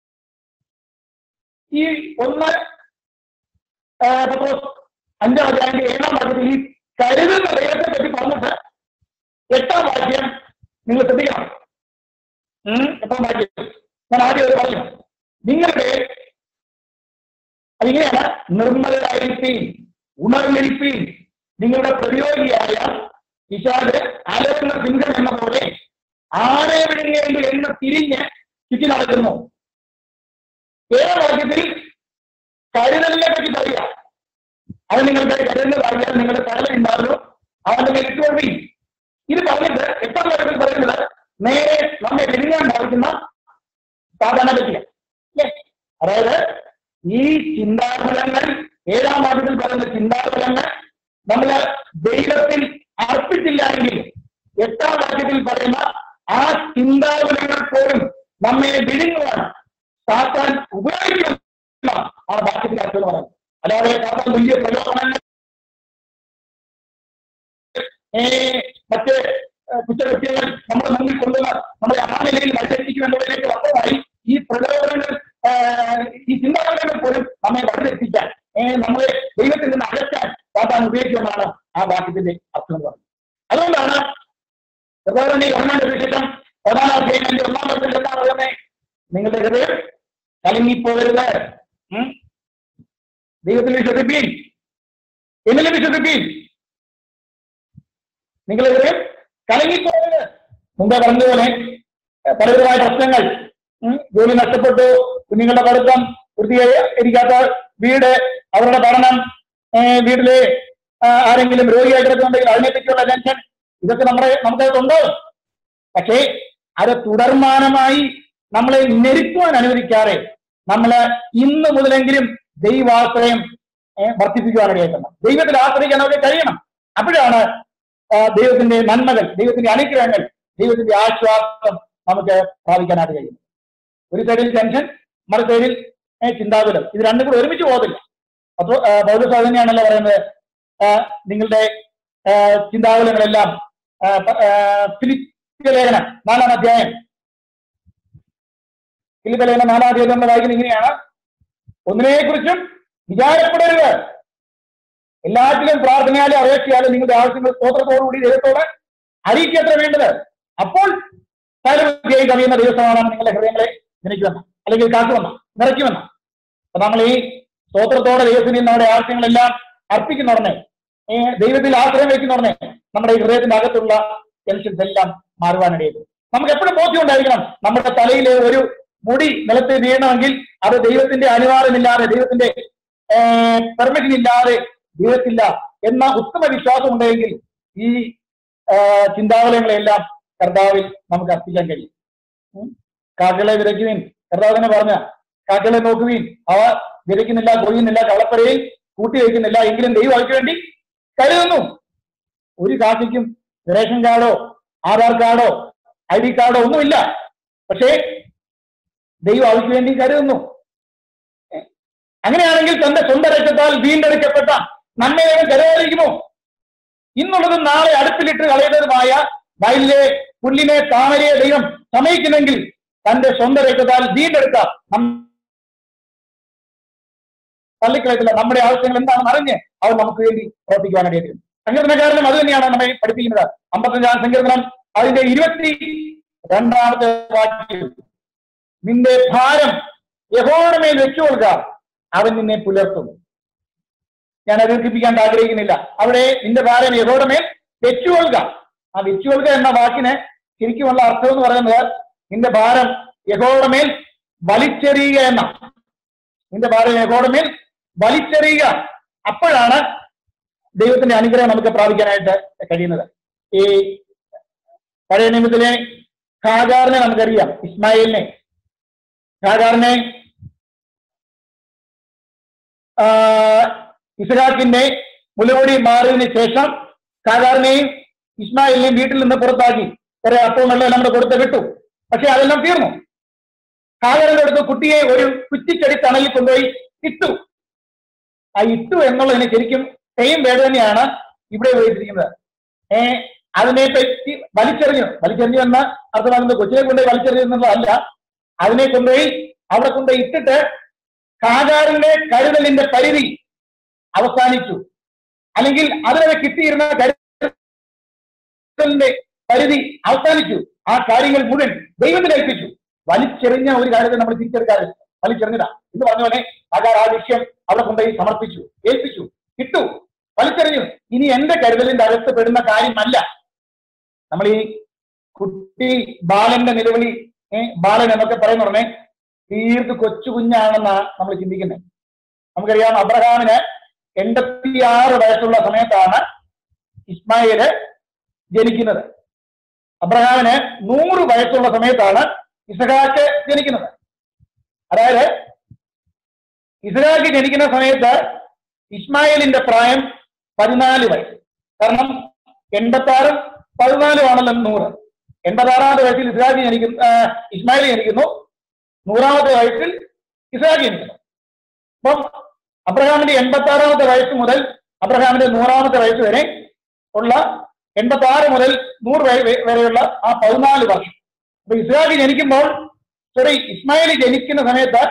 [SPEAKER 1] ഈ ഒന്ന് ആ, പത്രോസ് അഞ്ചാം അധ്യായത്തിന്റെ ഏഴാം വാക്യത്തിൽ ഈ കരുതുന്ന ദൈവത്തെ പറ്റി പറഞ്ഞിട്ട് എട്ടാം വാക്യം നിങ്ങൾ ശ്രദ്ധിക്കണം ഉം, എട്ടാം വാക്യം ഞാൻ ആദ്യം അത് പറഞ്ഞു നിങ്ങളുടെ അതിങ്ങനെയാണ് നിർമ്മലരായിരിക്കും ഉണർന്നിരിപ്പീൻ നിങ്ങളുടെ പ്രതിയോഗിയായ പിശാദ് അലറുന്ന സിംഹം എന്ന പോലെ ആരെ വിഴുങ്ങേണ്ടി എന്ന് തിരിഞ്ഞ് ചുറ്റി നടക്കുന്നു ഏഴാം വാക്യത്തിൽ കരുതലിനെ പറ്റി പറയുക അത് നിങ്ങൾക്ക് കരുതുന്നതാകിയാൽ നിങ്ങളുടെ സകല ഉണ്ടാവുന്നു അവന്റെ മേൽ ഇട്ടുകൊള്ളി ഇത് പറഞ്ഞിട്ട് എട്ടാം വാക്യത്തിൽ പറയുന്നത് നേരെ നമ്മെ വിഴുങ്ങാൻ ഭാവിക്കുന്ന സാധാരണ പറ്റില്ല അല്ലേ അതായത് ഈ ചിന്താഫലങ്ങൾ ഏഴാം വാക്യത്തിൽ പറയുന്ന ചിന്താഫലങ്ങൾ നമ്മൾ ദൈവത്തിൽ അർപ്പിച്ചില്ല എങ്കിൽ എട്ടാം വാക്യത്തിൽ പറയുന്ന ആ ചിന്താഫലങ്ങൾ പോലും നമ്മെ വിഴുങ്ങുവാൻ സാത്താൻ ഉപയോഗിക്കുന്ന ആ വാക്യത്തിൽ അർത്ഥം പറയുന്നത് അല്ലാതെ സാത്താൻ വലിയ പ്രലോഭനങ്ങൾ ഏ, മറ്റ് ഏ, കുറ്റകൃത്യങ്ങൾ നമ്മുടെ മുന്നിൽ കൊണ്ടുവന്ന് നമ്മളെ ആ നിലയിൽ മത്സരിപ്പിക്കും എന്നുള്ളതിലേക്ക് അർത്ഥമായി ഈ പ്രലോഭനങ്ങൾ ഏ, ഈ ചിന്താഗതികൾ പോലും നമ്മെ വഴിതെറ്റിക്കാൻ ഏ, നമ്മളെ ദൈവത്തിൽ നിന്ന് അകറ്റാൻ സാധാരണ ഉപയോഗിക്കുമെന്നാണ് ആ വാക്യത്തിന്റെ അർത്ഥം എന്ന് പറയുന്നത് അതുകൊണ്ടാണ് പ്രധാന ഗവൺമെന്റ് വിശേഷം പ്രധാന അധ്യയനം എന്റെ ഒന്നാം വർഷത്തിൽ എന്താ പറയുന്നത് നിങ്ങളുടെ ഹൃദയം കലങ്ങിപ്പോകരുത് ഉം? ദൈവത്തിൽ വിശ്വസിപ്പീൻ എന്നിലും വിശ്വസിപ്പീൻ നിങ്ങൾ ഹൃദയം കലങ്ങിപ്പോകരുത് മുമ്പേ പറഞ്ഞതുപോലെ ഏഹ്, പലവിധമായ പ്രശ്നങ്ങൾ ഉം, ജോലി നഷ്ടപ്പെട്ടു കുഞ്ഞുങ്ങളുടെ പഠിത്തം പൂർത്തീകരിക്കാത്ത വീട് അവരുടെ പഠനം ഏഹ്, വീട്ടിലെ ആ, ആരെങ്കിലും രോഗിയായിട്ട് കിടക്കുന്നുണ്ടെങ്കിൽ അതിനെപ്പറ്റിയുള്ള ടെൻഷൻ ഇതൊക്കെ നമ്മുടെ നമുക്കതുണ്ട് പക്ഷേ അത് തുടർമാനമായി നമ്മളെ ഞെരുക്കുവാൻ അനുവദിക്കാതെ നമ്മള് ഇന്ന് മുതലെങ്കിലും ദൈവാശ്രയം ഏഹ്, വർദ്ധിപ്പിക്കുവാനിടയാക്കണം ദൈവത്തിൽ ആശ്രയിക്കാൻ നമുക്ക് കഴിയണം അപ്പോഴാണ് ആ, ദൈവത്തിന്റെ നന്മകൾ ദൈവത്തിന്റെ അനുഗ്രഹങ്ങൾ ദൈവത്തിന്റെ ആശ്വാസം നമുക്ക് പ്രാപിക്കാനായിട്ട് കഴിയും ഒരു സൈഡിൽ ടെൻഷൻ മറു സൈഡിൽ ഏഹ്, ചിന്താകുലം ഇത് രണ്ടും കൂടെ ഒരുമിച്ച് പോകത്തില്ല അപ്പൊ പൗരസ് അത് തന്നെയാണല്ലോ പറയുന്നത് ആ, നിങ്ങളുടെ ആ, ചിന്താകുലങ്ങളെല്ലാം ആ, പ- ആ, ഫിലിപ്പിയ ലേഖനം നാലാം അധ്യായം ഫിലിപ്പിയ ലേഖനം നാലാം അധ്യായം നമ്മൾ വായിക്കുന്നത് ഇങ്ങനെയാണ് ഒന്നിനെ കുറിച്ചും വിചാരപ്പെടരുത് എല്ലാറ്റിലും പ്രാർത്ഥനയാലും അപേക്ഷയാലും നിങ്ങളുടെ ആവശ്യങ്ങൾ സ്തോത്രത്തോടുകൂടി ദൈവത്തോട് അറിയിക്കത്ര വേണ്ടത് അപ്പോൾ സകലബുദ്ധിയായി കവിയുന്ന ദിവസമാണ് നിങ്ങളുടെ ഹൃദയങ്ങളെ ജനിക്കുമെന്ന് അല്ലെങ്കിൽ കാക്കുമെന്ന് നിറയ്ക്കുമെന്ന് അപ്പൊ നമ്മൾ ഈ സ്തോത്രത്തോടെ ദൈവത്തിന് നമ്മുടെ ആവശ്യങ്ങളെല്ലാം അർപ്പിക്കുന്ന ഉടനെ ഏ, ദൈവത്തിൽ ആശ്രയം വയ്ക്കുന്ന ഉടനെ നമ്മുടെ ഈ ഹൃദയത്തിന്റെ അകത്തുള്ള ടെൻഷൻസ് എല്ലാം മാറുവാനിടയത് നമുക്ക് എപ്പോഴും ബോധ്യം ഉണ്ടായിരിക്കണം നമ്മുടെ തലയിലെ ഒരു മുടി നിലത്ത് വീഴണമെങ്കിൽ അത് ദൈവത്തിന്റെ അനുവാദമില്ലാതെ ദൈവത്തിന്റെ പെർമിഷൻ ഇല്ലാതെ വീഴത്തില്ല എന്ന ഉത്തമ വിശ്വാസം ഉണ്ടെങ്കിൽ ഈ ആ, ചിന്താവലങ്ങളെല്ലാം കർത്താവിൽ നമുക്ക് അർപ്പിക്കാൻ കഴിയും ഉം. കാക്കകളെ വിതയ്ക്കുവിൻ കർത്താവ് തന്നെ പറഞ്ഞ കാക്കകളെ നോക്കുവിൻ അവ വിതയ്ക്കുന്നില്ല കൊയ്യുന്നില്ല കളപ്പരയിൽ കൂട്ടി വയ്ക്കുന്നില്ല എങ്കിലും ദൈവം അവയ്ക്ക് വേണ്ടി കരുതുന്നു ഒരു കാക്കയ്ക്കും റേഷൻ കാർഡോ ആധാർ കാർഡോ ഐ ഡി കാർഡോ ഒന്നുമില്ല പക്ഷേ ദൈവം അവയ്ക്ക് വേണ്ടി കരുതുന്നു ഏ? അങ്ങനെയാണെങ്കിൽ തന്റെ സ്വന്തം രക്തത്താൽ വീണ്ടെടുക്കപ്പെട്ട നന്മയെ കരുതാതിരിക്കുമോ ഇന്നുള്ളത് നാളെ അടുപ്പിലിട്ട് കളയുന്നതുമായ വയലിലെ പുല്ലിനെ താമരയെ ദൈവം സമയിക്കുന്നെങ്കിൽ തന്റെ സ്വന്തം രക്തത്താൽ വീണ്ടെടുത്ത നം- തള്ളിക്കളയത്തില്ല നമ്മുടെ ആവശ്യങ്ങൾ എന്താണെന്ന് അറിഞ്ഞ് അവൻ നമുക്ക് വേണ്ടി പ്രവർത്തിക്കുവാനിടയിൽ സങ്കീർത്തനക്കാരനും അത് തന്നെയാണ് നമ്മെ പഠിപ്പിക്കുന്നത് അമ്പത്തഞ്ചാം സങ്കീർത്തനം അതിന്റെ ഇരുപത്തി രണ്ടാമത്തെ വാക്യം നിന്റെ ഭാരം യഹോയുടെ മേൽ വെച്ചു കൊടുക്ക അവൻ നിന്നെ പുലർത്തും ഞാൻ അത് ദീർഘിപ്പിക്കാൻ ആഗ്രഹിക്കുന്നില്ല അവിടെ നിന്റെ ഭാരം യഹോയുടെ മേൽ വെച്ചു കൊള്ളുക ആ വെച്ചു കൊള്ളുക എന്ന വാക്കിന് ശരിക്കുമുള്ള അർത്ഥം എന്ന് പറയുന്നത് നിന്റെ ഭാരം യഹോയുടെ മേൽ വലിച്ചെറിയുക എന്ന നിന്റെ ഭാരം യഹോയുടെ മേൽ വലിച്ചെറിയുക അപ്പോഴാണ് ദൈവത്തിന്റെ അനുഗ്രഹം നമുക്ക് പ്രാപിക്കാനായിട്ട് കഴിയുന്നത് ഈ പഴയ നിയമത്തിലെ ഖാഗാറിനെ നമുക്കറിയാം ഇസ്മായിലിനെ ഖാഗാറിനെ ആ, ഇസ്ഹാക്കിന്റെ മുലപൊടി മാറിയതിനു ശേഷം ഖാഗാറിനെയും ഇസ്മായിലിനെയും വീട്ടിൽ നിന്ന് പുറത്താക്കി കുറെ അപ്പവും വെള്ളം നമ്മുടെ കൊടുത്ത് വിട്ടു പക്ഷെ അതെല്ലാം തീർന്നു ഖാഗറിന്റെ അടുത്ത് കുട്ടിയെ ഒരു കുറ്റിച്ചെടി തണലിൽ കൊണ്ടുപോയി ഇട്ടു ആ ഇട്ടു എന്നുള്ളതിന് ശരിക്കും സെയിം വേർഡ് തന്നെയാണ് ഇവിടെ ഉപയോഗിച്ചിരിക്കുന്നത് ഏ അതിനെ പറ്റി വലിച്ചെറിഞ്ഞു വലിച്ചെറിഞ്ഞു എന്ന അർത്ഥമാകുന്നത് കൊച്ചിനെ കൊണ്ടുപോയി വലിച്ചെറിഞ്ഞു എന്നുള്ളതല്ല അതിനെ കൊണ്ടുപോയി അവിടെ കൊണ്ടുപോയി ഇട്ടിട്ട് കാകാറിന്റെ കരുതലിന്റെ പരിധി അവസാനിച്ചു അല്ലെങ്കിൽ അതിനെ കിട്ടിയിരുന്ന കരുതലിന്റെ പരിധി അവസാനിച്ചു ആ കാര്യങ്ങൾ മുഴുവൻ ദൈവത്തിൽ ഏൽപ്പിച്ചു വലിച്ചെറിഞ്ഞ ഒരു കാര്യത്തെ നമ്മൾ തിരിച്ചെടുക്കാറില്ല വലിച്ചെറിഞ്ഞതാ എന്ന് പറഞ്ഞ പോലെ ആകാർ ആ വിഷയം അവിടെ കൊണ്ടുപോയി സമർപ്പിച്ചു ഏൽപ്പിച്ചു കിട്ടു വലിച്ചെറിഞ്ഞു ഇനി എന്റെ കരുതലിന്റെ അകത്ത് പെടുന്ന കാര്യമല്ല നമ്മൾ ഈ കുട്ടി ബാലന്റെ നിലവിളി ഏ, ബാലൻ എന്നൊക്കെ പറയുന്ന ഉടനെ തീർത്ത് കൊച്ചു കുഞ്ഞാണെന്നാണ് നമ്മൾ ചിന്തിക്കുന്നത് നമുക്കറിയാം അബ്രഹാമിന് എൺപത്തിയാറ് വയസ്സുള്ള സമയത്താണ് ഇസ്മായില് ജനിക്കുന്നത് അബ്രഹാമിന് നൂറ് വയസ്സുള്ള സമയത്താണ് ഇസഹാക്ക് ജനിക്കുന്നത് അതായത് ഇസഹാക്ക് ജനിക്കുന്ന സമയത്ത് ഇസ്മായിലിന്റെ പ്രായം പതിനാല് വയസ്സ് കാരണം എൺപത്തി ആറും പതിനാലും ആണല്ലോ നൂറ് എൺപത്താറാമത്തെ വയസ്സിൽ ഇസ്ഹാഖ് ജനിക്കുന്നു ആ, ഇസ്മായിൽ ജനിക്കുന്നു നൂറാമത്തെ വയസ്സിൽ ഇസ്ഹാഖ് ജനിക്കുന്നു അപ്പം അബ്രഹാമിന്റെ എൺപത്തി ആറാമത്തെ വയസ്സ് മുതൽ അബ്രഹാമിന്റെ നൂറാമത്തെ വയസ്സ് വരെ ഉള്ള എൺപത്തി ആറ് മുതൽ നൂറ് വയ- വെ- വരെയുള്ള ആ പതിനാല് വർഷം അപ്പൊ ഇസ്ഹാഖ് ജനിക്കുമ്പോൾ സോറി ഇസ്മായിൽ ജനിക്കുന്ന സമയത്ത്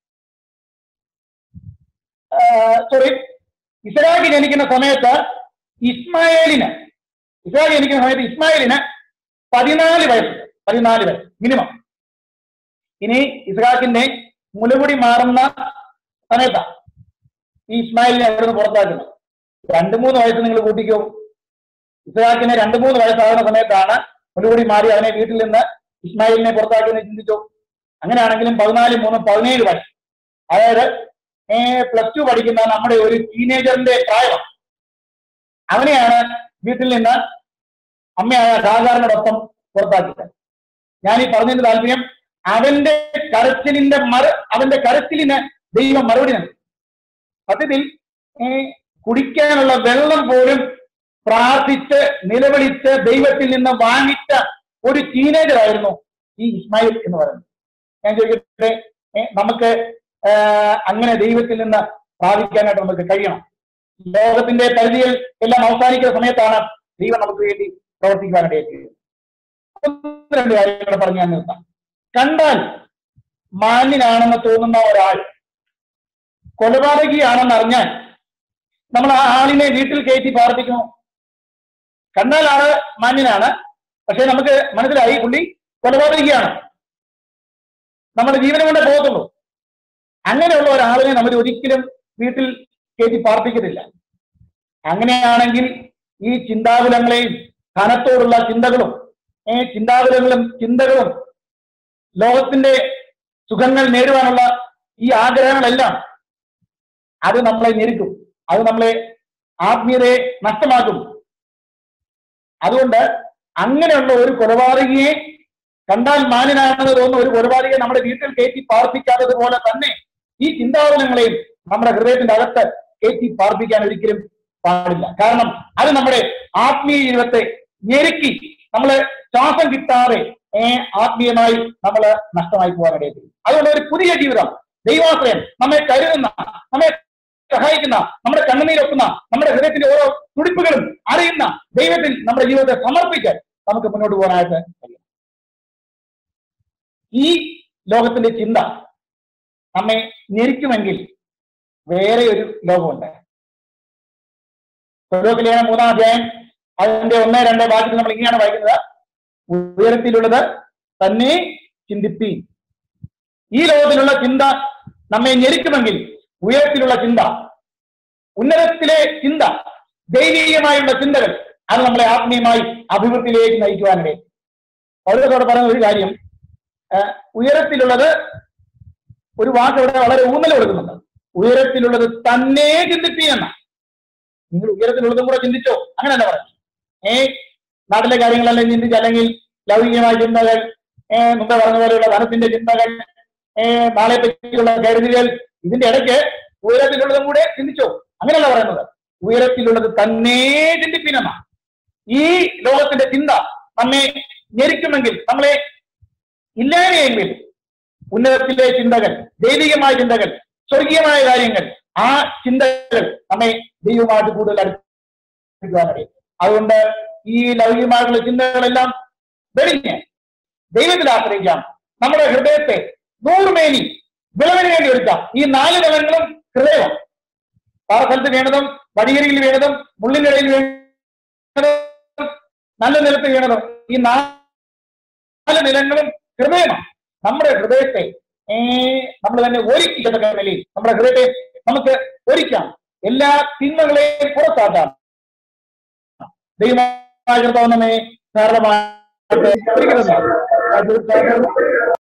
[SPEAKER 1] സോറി ഇസ്ഹാഖ് ജനിക്കുന്ന സമയത്ത് ഇസ്മായേലിന് ഇസ്ഹാഖ് ജനിക്കുന്ന സമയത്ത് ഇസ്മായിലിന് പതിനാല് വയസ്സുണ്ട് പതിനാല് വയസ്സ് മിനിമം ഇനി ഇസ്ഹാഖിന്റെ മുലകുടി മാറുന്ന സമയത്താണ് ഈ ഇസ്മായിലിനെ അവിടെ നിന്ന് പുറത്താക്കുന്നത് രണ്ടു മൂന്ന് വയസ്സ് നിങ്ങൾ കൂട്ടിക്കോ ഇസ്ഹാഖിന് രണ്ടു മൂന്ന് വയസ്സാകുന്ന സമയത്താണ് മുലകുടി മാറി അവനെ വീട്ടിൽ നിന്ന് ഇസ്മായിലിനെ പുറത്താക്കിയെന്ന് ചിന്തിച്ചു അങ്ങനെയാണെങ്കിലും പതിനാല് മൂന്ന് പതിനേഴ് വയസ്സ് അതായത് പ്ലസ് ടു പഠിക്കുന്ന നമ്മുടെ ഒരു ടീനേജറിന്റെ പ്രായമാണ് അവനെയാണ് വീട്ടിൽ നിന്ന് അമ്മയായ ഷാജാറിനോടൊപ്പം പുറത്താക്കിയത് ഞാൻ ഈ പറഞ്ഞതിന്റെ താല്പര്യം അവന്റെ കരച്ചിലിന്റെ മറ അവന്റെ കരച്ചിലിന് ദൈവം മറുപടി നൽകി സത്യത്തിൽ ഏ, കുടിക്കാനുള്ള വെള്ളം പോലും പ്രാർത്ഥിച്ച് നിലവിളിച്ച് ദൈവത്തിൽ നിന്ന് വാങ്ങിച്ച ഒരു ടീനേജർ ആയിരുന്നു ഈ ഇസ്മായിൽ എന്ന് പറയുന്നത് ഞാൻ ചോദിക്കട്ടെ ഏ, നമുക്ക് ആ, അങ്ങനെ ദൈവത്തിൽ നിന്ന് പ്രാപിക്കാനായിട്ട് നമുക്ക് കഴിയണം ലോകത്തിന്റെ പരിധികൾ എല്ലാം അവസാനിക്കുന്ന സമയത്താണ് ദൈവം നമുക്ക് വേണ്ടി പ്രവർത്തിക്കുവാനിടയാക്കി ഒന്ന് രണ്ട് കാര്യങ്ങൾ പറഞ്ഞ് ഞാൻ നിർത്താം കണ്ടാൽ മാന്യനാണെന്ന് തോന്നുന്ന ഒരാൾ കൊലപാതകിയാണെന്ന് അറിഞ്ഞാൽ നമ്മൾ ആ ആളിനെ വീട്ടിൽ കയറ്റി പാർപ്പിക്കുമോ കണ്ടാൽ ആള് മാന്യനാണ് പക്ഷെ നമുക്ക് മനസ്സിലായി പുള്ളി കൊലപാതകിയാണ് നമ്മുടെ ജീവനം കൊണ്ടേ പോകത്തുള്ളൂ അങ്ങനെയുള്ള ഒരാളിനെ നമ്മൾ ഒരിക്കലും വീട്ടിൽ കയറ്റി പാർപ്പിക്കത്തില്ല അങ്ങനെയാണെങ്കിൽ ഈ ചിന്താകുലങ്ങളെയും ധനത്തോടുള്ള ചിന്തകളും ഈ ചിന്താകുലങ്ങളും ചിന്തകളും ലോകത്തിന്റെ സുഖങ്ങൾ നേടുവാനുള്ള ഈ ആഗ്രഹങ്ങളെല്ലാം അത് നമ്മളെ ഞെരുക്കും അത് നമ്മളെ ആത്മീയതയെ നഷ്ടമാക്കും അതുകൊണ്ട് അങ്ങനെയുള്ള ഒരു കൊലപാതകിയെ കണ്ടാൽ മാന്യനാണെന്ന് തോന്നുന്ന ഒരു കൊലപാതകയെ നമ്മുടെ വീട്ടിൽ കയറ്റി പാർപ്പിക്കാത്തത് പോലെ തന്നെ ഈ ചിന്താകുലങ്ങളെയും നമ്മുടെ ഹൃദയത്തിന്റെ അകത്ത് കയറ്റി പാർപ്പിക്കാൻ ഒരിക്കലും പാടില്ല കാരണം അത് നമ്മുടെ ആത്മീയ ജീവിതത്തെ ഞെരുക്കി നമ്മള് ശ്വാസം കിട്ടാതെ ഏ, ആത്മീയമായി നമ്മൾ നഷ്ടമായി പോകാനിടയിൽ അതുകൊണ്ട് ഒരു പുതിയ ജീവിതം ദൈവാശ്രയം നമ്മെ കരുതുന്ന നമ്മെ സഹായിക്കുന്ന നമ്മുടെ കണ്ണുനീരൊക്കുന്ന നമ്മുടെ ഹൃദയത്തിന്റെ ഓരോ തുടിപ്പുകളും അറിയുന്ന ദൈവത്തിൽ നമ്മുടെ ജീവിതത്തെ സമർപ്പിച്ച് നമുക്ക് മുന്നോട്ട് പോകാനായിട്ട് കഴിയും ഈ ലോകത്തിന്റെ ചിന്ത നമ്മെ ഞെരിക്കുമെങ്കിൽ വേറെ ഒരു ലോകമുണ്ട് കൊലോക്കിലേന മൂന്നാം അധ്യായം അതിന്റെ ഒന്ന് രണ്ട് വാക്യത്തിൽ നമ്മൾ ഇങ്ങനെയാണ് വായിക്കുന്നത് ഉയരത്തിലുള്ളത് തന്നെ ചിന്തിപ്പി ഈ ലോകത്തിലുള്ള ചിന്ത നമ്മെ ഞെരിക്കുമെങ്കിൽ ഉയരത്തിലുള്ള ചിന്ത ഉന്നതത്തിലെ ചിന്ത ദൈവീയമായുള്ള ചിന്തകൾ അത് നമ്മളെ ആത്മീയമായി അഭിവൃദ്ധിയിലേക്ക് നയിക്കുവാനിടയിൽ പൗരത്തോട് പറയുന്ന ഒരു കാര്യം ആ, ഉയരത്തിലുള്ളത് ഒരു വാക്ക് ഇവിടെ വളരെ ഊന്നൽ കൊടുക്കുന്നുണ്ട് ഉയരത്തിലുള്ളത് തന്നെ ചിന്തിപ്പി എന്ന നിങ്ങൾ ഉയരത്തിലുള്ളതും കൂടെ ചിന്തിച്ചോ അങ്ങനെയല്ല പറഞ്ഞു ഏ നാട്ടിലെ കാര്യങ്ങളെല്ലാം ചിന്തിച്ച് അല്ലെങ്കിൽ ലൗകികമായ ചിന്തകൾ ഏ മുമ്പ് പറഞ്ഞ പോലെയുള്ള ധനത്തിന്റെ ചിന്തകൾ ഏ നാളെ പറ്റിയുള്ള കരുതുകൾ ഇതിന്റെ ഇടയ്ക്ക് ഉയരത്തിലുള്ളതും കൂടെ ചിന്തിച്ചോ അങ്ങനെയല്ല പറയുന്നത് ഉയരത്തിലുള്ളത് തന്നെ ചിന്തിപ്പിനെന്ന ഈ ലോകത്തിന്റെ ചിന്ത നമ്മെ ഞെരിക്കുമെങ്കിൽ നമ്മളെ ഇല്ലായ്മയെങ്കിൽ ഉന്നതത്തിലെ ചിന്തകൾ ദൈവികമായ ചിന്തകൾ സ്വർഗീയമായ കാര്യങ്ങൾ ആ ചിന്തകൾ നമ്മെ ദൈവമായിട്ട് കൂടുതൽ അടുപ്പിക്കുവാനിടയും അതുകൊണ്ട് ഈ ലൗകികമായിട്ടുള്ള ചിന്തകളെല്ലാം വെടിഞ്ഞ് ദൈവത്തിൽ ആശ്രയിക്കാം നമ്മുടെ ഹൃദയത്തെ നൂറുമേനി വിളവിന് വേണ്ടി ഒരുക്കാം ഈ നാല് നിലങ്ങളും ഹൃദയമാണ് പാറസ്ഥലത്ത് വീണതും വടിയരിയിൽ വീണതും മുള്ളിനിടയിൽ വീണതും നല്ല നിലത്ത് വീണതും ഈ നാല് നിലങ്ങളും ഹൃദയമാണ് നമ്മുടെ ഹൃദയത്തെ ഏ നമ്മൾ തന്നെ ഒരുക്കിക്കുന്ന നിലയിൽ നമ്മുടെ ഹൃദയത്തെ നമുക്ക് ഒരുക്കാം എല്ലാ തിന്മകളെയും പുറത്താക്കാം ദൈവമായ കർത്താവ് നമ്മെ ധാരാളമായിട്ട് ഒരുക്കുന്നത്